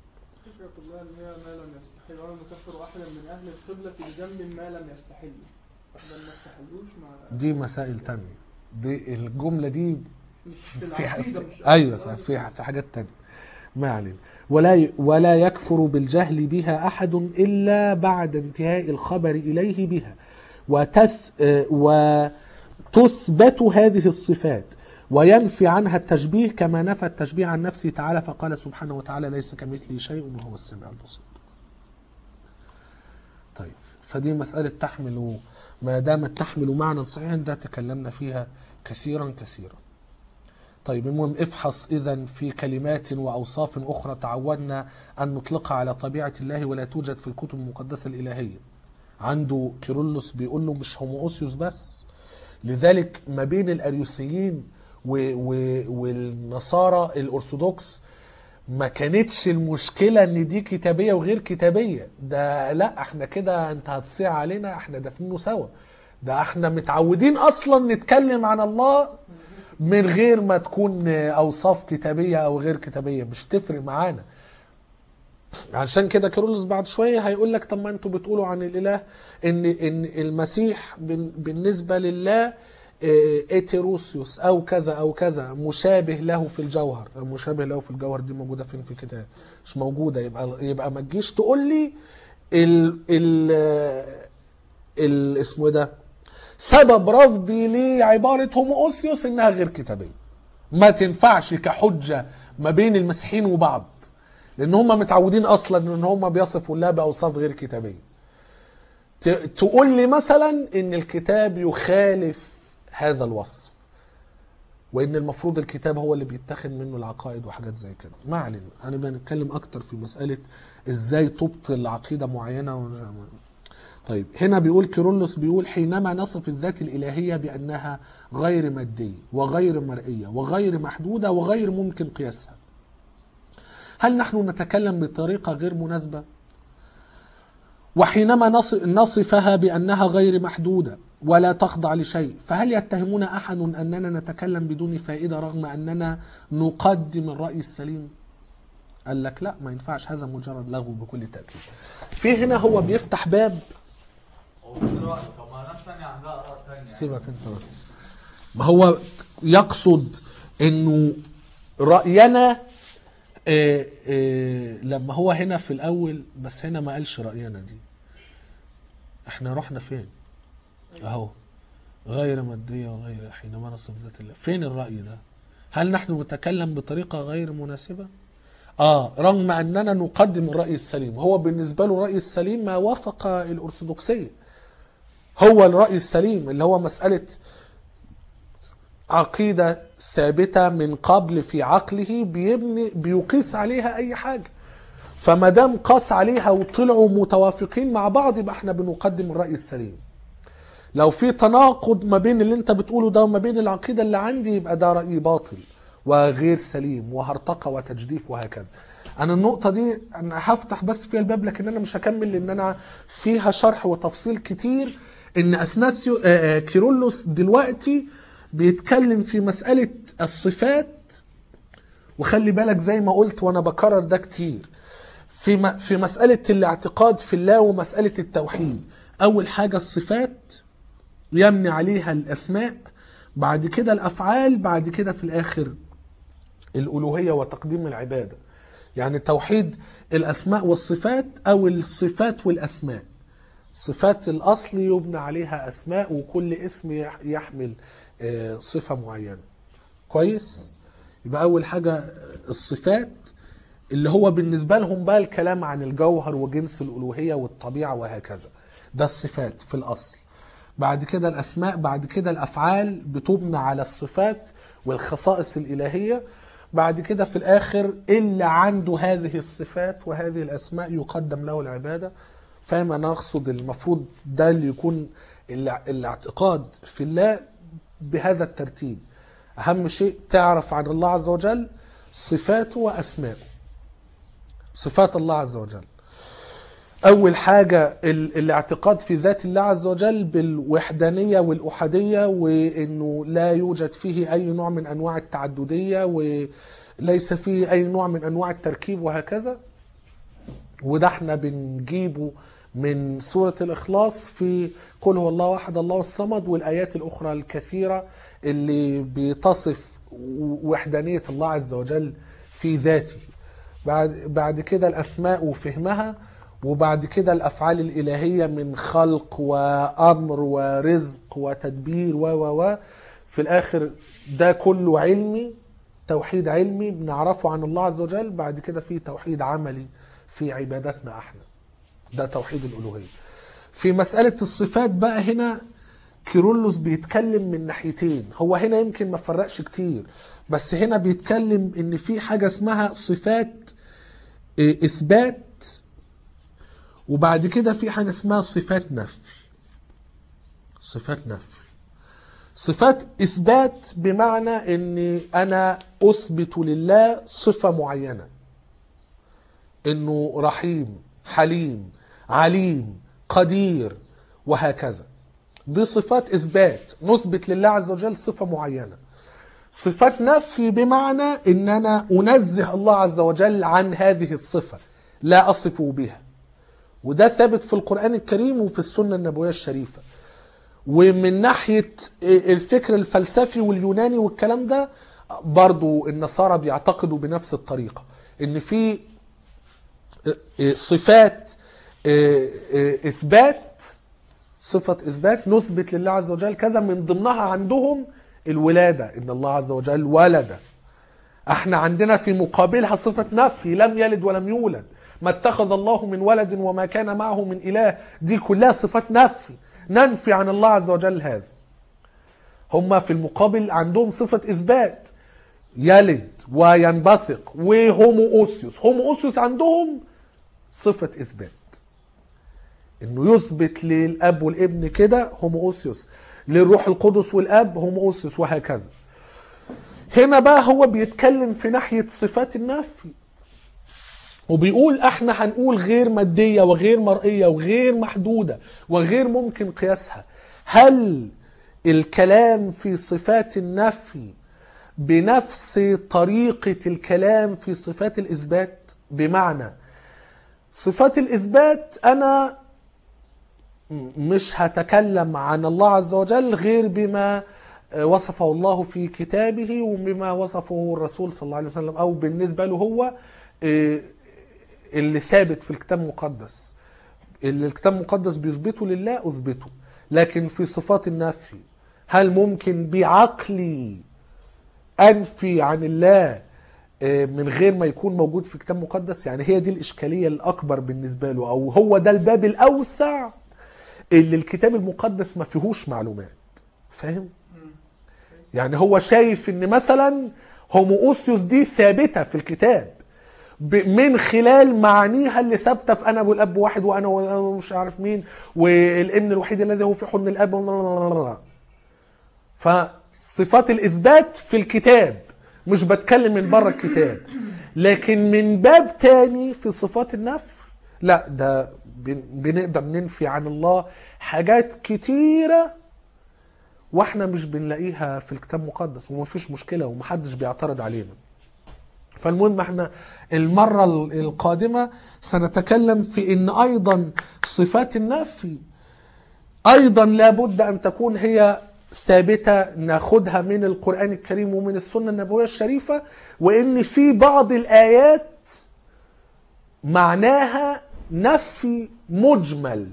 S3: الفكرة كلها إن هي ما لم يستحل ولا نكفر أحدا من أهل القبلة بذنب ما لم يستحل ده ما استحلوش ما
S1: دي مسائل تانية دي الجملة دي
S3: مش في
S1: في,
S3: العقيدة
S1: في
S3: مش
S1: ايوه صح في في حاجات تانية ما علينا ولا ي- ولا يكفر بالجهل بها احد الا بعد انتهاء الخبر اليه بها وتث آه، وتثبت هذه الصفات وينفي عنها التشبيه كما نفى التشبيه عن نفسه تعالى فقال سبحانه وتعالى ليس كمثله شيء وهو السميع البصير. طيب فدي مسألة تحمل ما دامت تحمل معنى صحيحا ده تكلمنا فيها كثيرا كثيرا. طيب المهم افحص اذا في كلمات واوصاف اخرى تعودنا ان نطلقها على طبيعه الله ولا توجد في الكتب المقدسه الالهيه. عنده كيرلس بيقول له مش هوموسيوس بس لذلك ما بين الاريوسيين و و والنصارى الارثوذكس ما كانتش المشكله ان دي كتابيه وغير كتابيه ده لا احنا كده انت هتصيع علينا احنا دافنينه سوا ده احنا متعودين اصلا نتكلم عن الله من غير ما تكون اوصاف كتابيه او غير كتابيه مش تفرق معانا عشان كده كيرلس بعد شويه هيقول لك طب ما انتوا بتقولوا عن الاله ان ان المسيح بن- بالنسبه لله آه، اتيروسيوس او كذا او كذا مشابه له في الجوهر مشابه له في الجوهر دي موجوده فين في الكتاب مش موجوده يبقى يبقى ما تجيش تقول لي ال ال ال اسمه إيه ده سبب رفضي لعباره هوموسيوس انها غير كتابيه ما تنفعش كحجه ما بين المسيحيين وبعض لان هم متعودين اصلا ان هم بيصفوا الله باوصاف غير كتابيه ت- تقول لي مثلا ان الكتاب يخالف هذا الوصف وان المفروض الكتاب هو اللي بيتاخد منه العقائد وحاجات زي كده ما علينا انا بنتكلم اكتر في مساله ازاي تبطل عقيده معينه و... طيب هنا بيقول كيرلس بيقول حينما نصف الذات الالهيه بانها غير ماديه وغير مرئيه وغير محدوده وغير ممكن قياسها هل نحن نتكلم بطريقه غير مناسبه وحينما نص- نصفها بانها غير محدوده ولا تخضع لشيء فهل يتهمون احد اننا نتكلم بدون فائده رغم اننا نقدم الراي السليم قال لك لا ما ينفعش هذا مجرد لغو بكل تاكيد في هنا هو بيفتح باب
S4: هو في رأي طب ما ناس تانية عندها آراء تانية
S1: سيبك انت بس ما هو يقصد انه راينا آه، آه، لما هو هنا في الاول بس هنا ما قالش راينا دي احنا رحنا فين اهو غير ماديه وغير حينما نصف ذات الله فين الراي ده هل نحن نتكلم بطريقه غير مناسبه اه رغم اننا نقدم الراي السليم هو بالنسبه له الراي السليم ما وافق الارثوذكسيه هو الرأي السليم اللي هو مسألة عقيدة ثابتة من قبل في عقله بيبني بيقيس عليها أي حاجة فما دام قاس عليها وطلعوا متوافقين مع بعض يبقى احنا بنقدم الرأي السليم لو في تناقض ما بين اللي انت بتقوله ده وما بين العقيدة اللي عندي يبقى ده رأي باطل وغير سليم وهرطقة وتجديف وهكذا انا النقطة دي انا هفتح بس فيها الباب لكن انا مش هكمل لان انا فيها شرح وتفصيل كتير ان اثناسيو آه، آه، كيرلس دلوقتي بيتكلم في مسألة الصفات وخلي بالك زي ما قلت وانا بكرر ده كتير في م- في مسألة الاعتقاد في الله ومسألة التوحيد أول حاجة الصفات يمني عليها الأسماء بعد كده الأفعال بعد كده في الآخر الألوهية وتقديم العبادة يعني توحيد الأسماء والصفات أو الصفات والأسماء صفات الأصل يبنى عليها أسماء وكل اسم يح- يحمل آه، صفة معينة كويس يبقى أول حاجة الصفات اللي هو بالنسبة لهم بقى الكلام عن الجوهر وجنس الألوهية والطبيعة وهكذا ده الصفات في الأصل بعد كده الأسماء بعد كده الأفعال بتبنى على الصفات والخصائص الإلهية بعد كده في الآخر اللي عنده هذه الصفات وهذه الأسماء يقدم له العبادة فاهم أنا أقصد المفروض ده اللي يكون الع- الاعتقاد في الله بهذا الترتيب أهم شيء تعرف عن الله عز وجل صفاته وأسماءه صفات الله عز وجل أول حاجة ال- الاعتقاد في ذات الله عز وجل بالوحدانية والأحدية وإنه لا يوجد فيه أي نوع من أنواع التعددية وليس فيه أي نوع من أنواع التركيب وهكذا وده احنا بنجيبه من سورة الإخلاص في قل هو الله أحد الله الصمد والآيات الأخرى الكثيرة اللي بتصف وحدانية الله عز وجل في ذاته بعد بعد كده الأسماء وفهمها وبعد كده الأفعال الإلهية من خلق وأمر ورزق وتدبير و و و في الآخر ده كله علمي توحيد علمي بنعرفه عن الله عز وجل بعد كده في توحيد عملي في عباداتنا احنا ده توحيد الألوهية في مسألة الصفات بقى هنا كيرلس بيتكلم من ناحيتين هو هنا يمكن ما فرقش كتير بس هنا بيتكلم ان في حاجة اسمها صفات اه، اثبات وبعد كده في حاجة اسمها صفات نفي صفات نفي صفات اثبات بمعنى اني انا اثبت لله صفة معينة انه رحيم حليم عليم قدير وهكذا دي صفات اثبات نثبت لله عز وجل صفة معينة صفات نفي بمعنى ان انا انزه الله عز وجل عن هذه الصفة لا اصف بها وده ثابت في القرآن الكريم وفي السنة النبوية الشريفة ومن ناحية الفكر الفلسفي واليوناني والكلام ده برضو النصارى بيعتقدوا بنفس الطريقة ان في صفات اثبات صفة اثبات نثبت لله عز وجل كذا من ضمنها عندهم الولادة ان الله عز وجل ولد احنا عندنا في مقابلها صفة نفي لم يلد ولم يولد ما اتخذ الله من ولد وما كان معه من اله دي كلها صفات نفي ننفي عن الله عز وجل هذا هم في المقابل عندهم صفة اثبات يلد وينبثق وهومو اوسيوس هومو اوسيوس عندهم صفة اثبات انه يثبت للاب والابن كده هومو اوسيوس للروح القدس والاب هومو اوسيوس وهكذا هنا بقى هو بيتكلم في ناحية صفات النفي وبيقول احنا هنقول غير مادية وغير مرئية وغير محدودة وغير ممكن قياسها هل الكلام في صفات النفي بنفس طريقة الكلام في صفات الإثبات بمعنى صفات الإثبات أنا مش هتكلم عن الله عز وجل غير بما وصفه الله في كتابه وبما وصفه الرسول صلى الله عليه وسلم أو بالنسبة له هو اللي ثابت في الكتاب المقدس اللي الكتاب المقدس بيثبته لله أثبته لكن في صفات النفي هل ممكن بعقلي أنفي عن الله من غير ما يكون موجود في كتاب مقدس يعني هي دي الإشكالية الأكبر بالنسبة له أو هو ده الباب الأوسع اللي الكتاب المقدس ما فيهوش معلومات فاهم؟ يعني هو شايف ان مثلا هومووسيوس دي ثابتة في الكتاب من خلال معانيها اللي ثابته في انا والاب واحد وانا ومش عارف مين والابن الوحيد الذي هو في حضن الاب فصفات الاثبات في الكتاب مش بتكلم من بره الكتاب لكن من باب تاني في صفات النفي لا ده بنقدر ننفي عن الله حاجات كتيره واحنا مش بنلاقيها في الكتاب المقدس ومفيش مشكله ومحدش بيعترض علينا فالمهم احنا المرة القادمة سنتكلم في ان ايضا صفات النفي ايضا لابد ان تكون هي ثابتة ناخدها من القرآن الكريم ومن السنة النبوية الشريفة وان في بعض الايات معناها نفي مجمل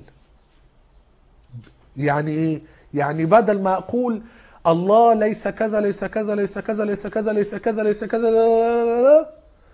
S1: يعني ايه يعني بدل ما اقول الله ليس كذا ليس كذا ليس كذا ليس كذا ليس كذا ليس كذا لا لا لا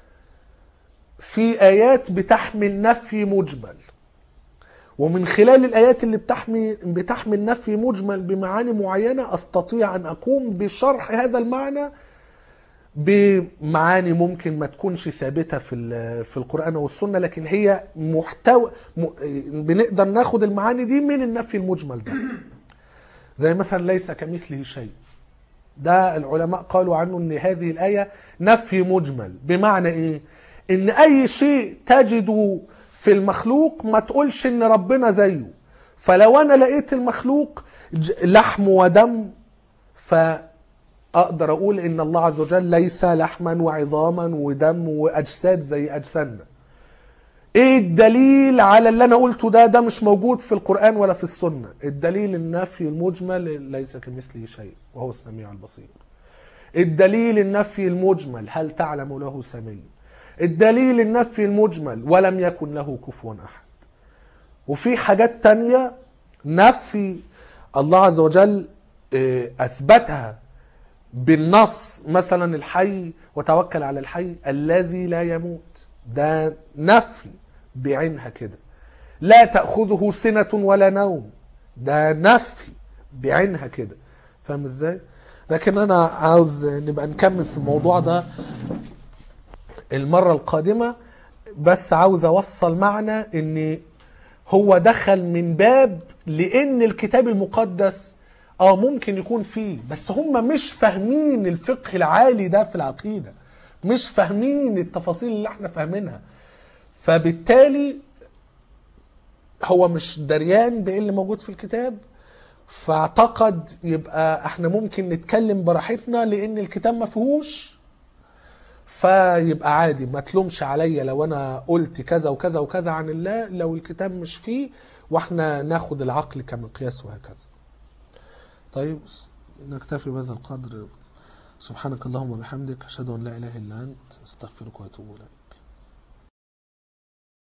S1: في آيات بتحمل نفي مجمل ومن خلال الآيات اللي بتحمل بتحمل نفي مجمل بمعاني معينة أستطيع أن أقوم بشرح هذا المعنى بمعاني ممكن ما تكونش ثابتة في في القرآن والسنة لكن هي محتوى بنقدر ناخد المعاني دي من النفي المجمل ده زي مثلا ليس كمثله شيء ده العلماء قالوا عنه ان هذه الآية نفي مجمل بمعنى ايه ان اي شيء تجده في المخلوق ما تقولش ان ربنا زيه فلو انا لقيت المخلوق لحم ودم فاقدر اقول ان الله عز وجل ليس لحما وعظاما ودم واجساد زي اجسادنا ايه الدليل على اللي انا قلته ده ده مش موجود في القرآن ولا في السنة الدليل النفي المجمل ليس كمثله شيء وهو السميع البصير الدليل النفي المجمل هل تعلم له سمي الدليل النفي المجمل ولم يكن له كفوا احد وفي حاجات تانية نفي الله عز وجل آه، اثبتها بالنص مثلا الحي وتوكل على الحي الذي لا يموت ده نفي بعينها كده لا تأخذه سنة ولا نوم ده نفي بعينها كده فاهم ازاي لكن انا عاوز نبقى نكمل في الموضوع ده المرة القادمة بس عاوز اوصل معنى ان هو دخل من باب لان الكتاب المقدس اه ممكن يكون فيه بس هم مش فاهمين الفقه العالي ده في العقيدة مش فاهمين التفاصيل اللي احنا فاهمينها فبالتالي هو مش دريان بايه اللي موجود في الكتاب فاعتقد يبقى احنا ممكن نتكلم براحتنا لان الكتاب ما فيهوش فيبقى عادي ما تلومش عليا لو انا قلت كذا وكذا وكذا عن الله لو الكتاب مش فيه واحنا ناخد العقل كمقياس وهكذا طيب نكتفي بهذا القدر سبحانك اللهم وبحمدك اشهد ان لا اله الا انت استغفرك واتوب اليك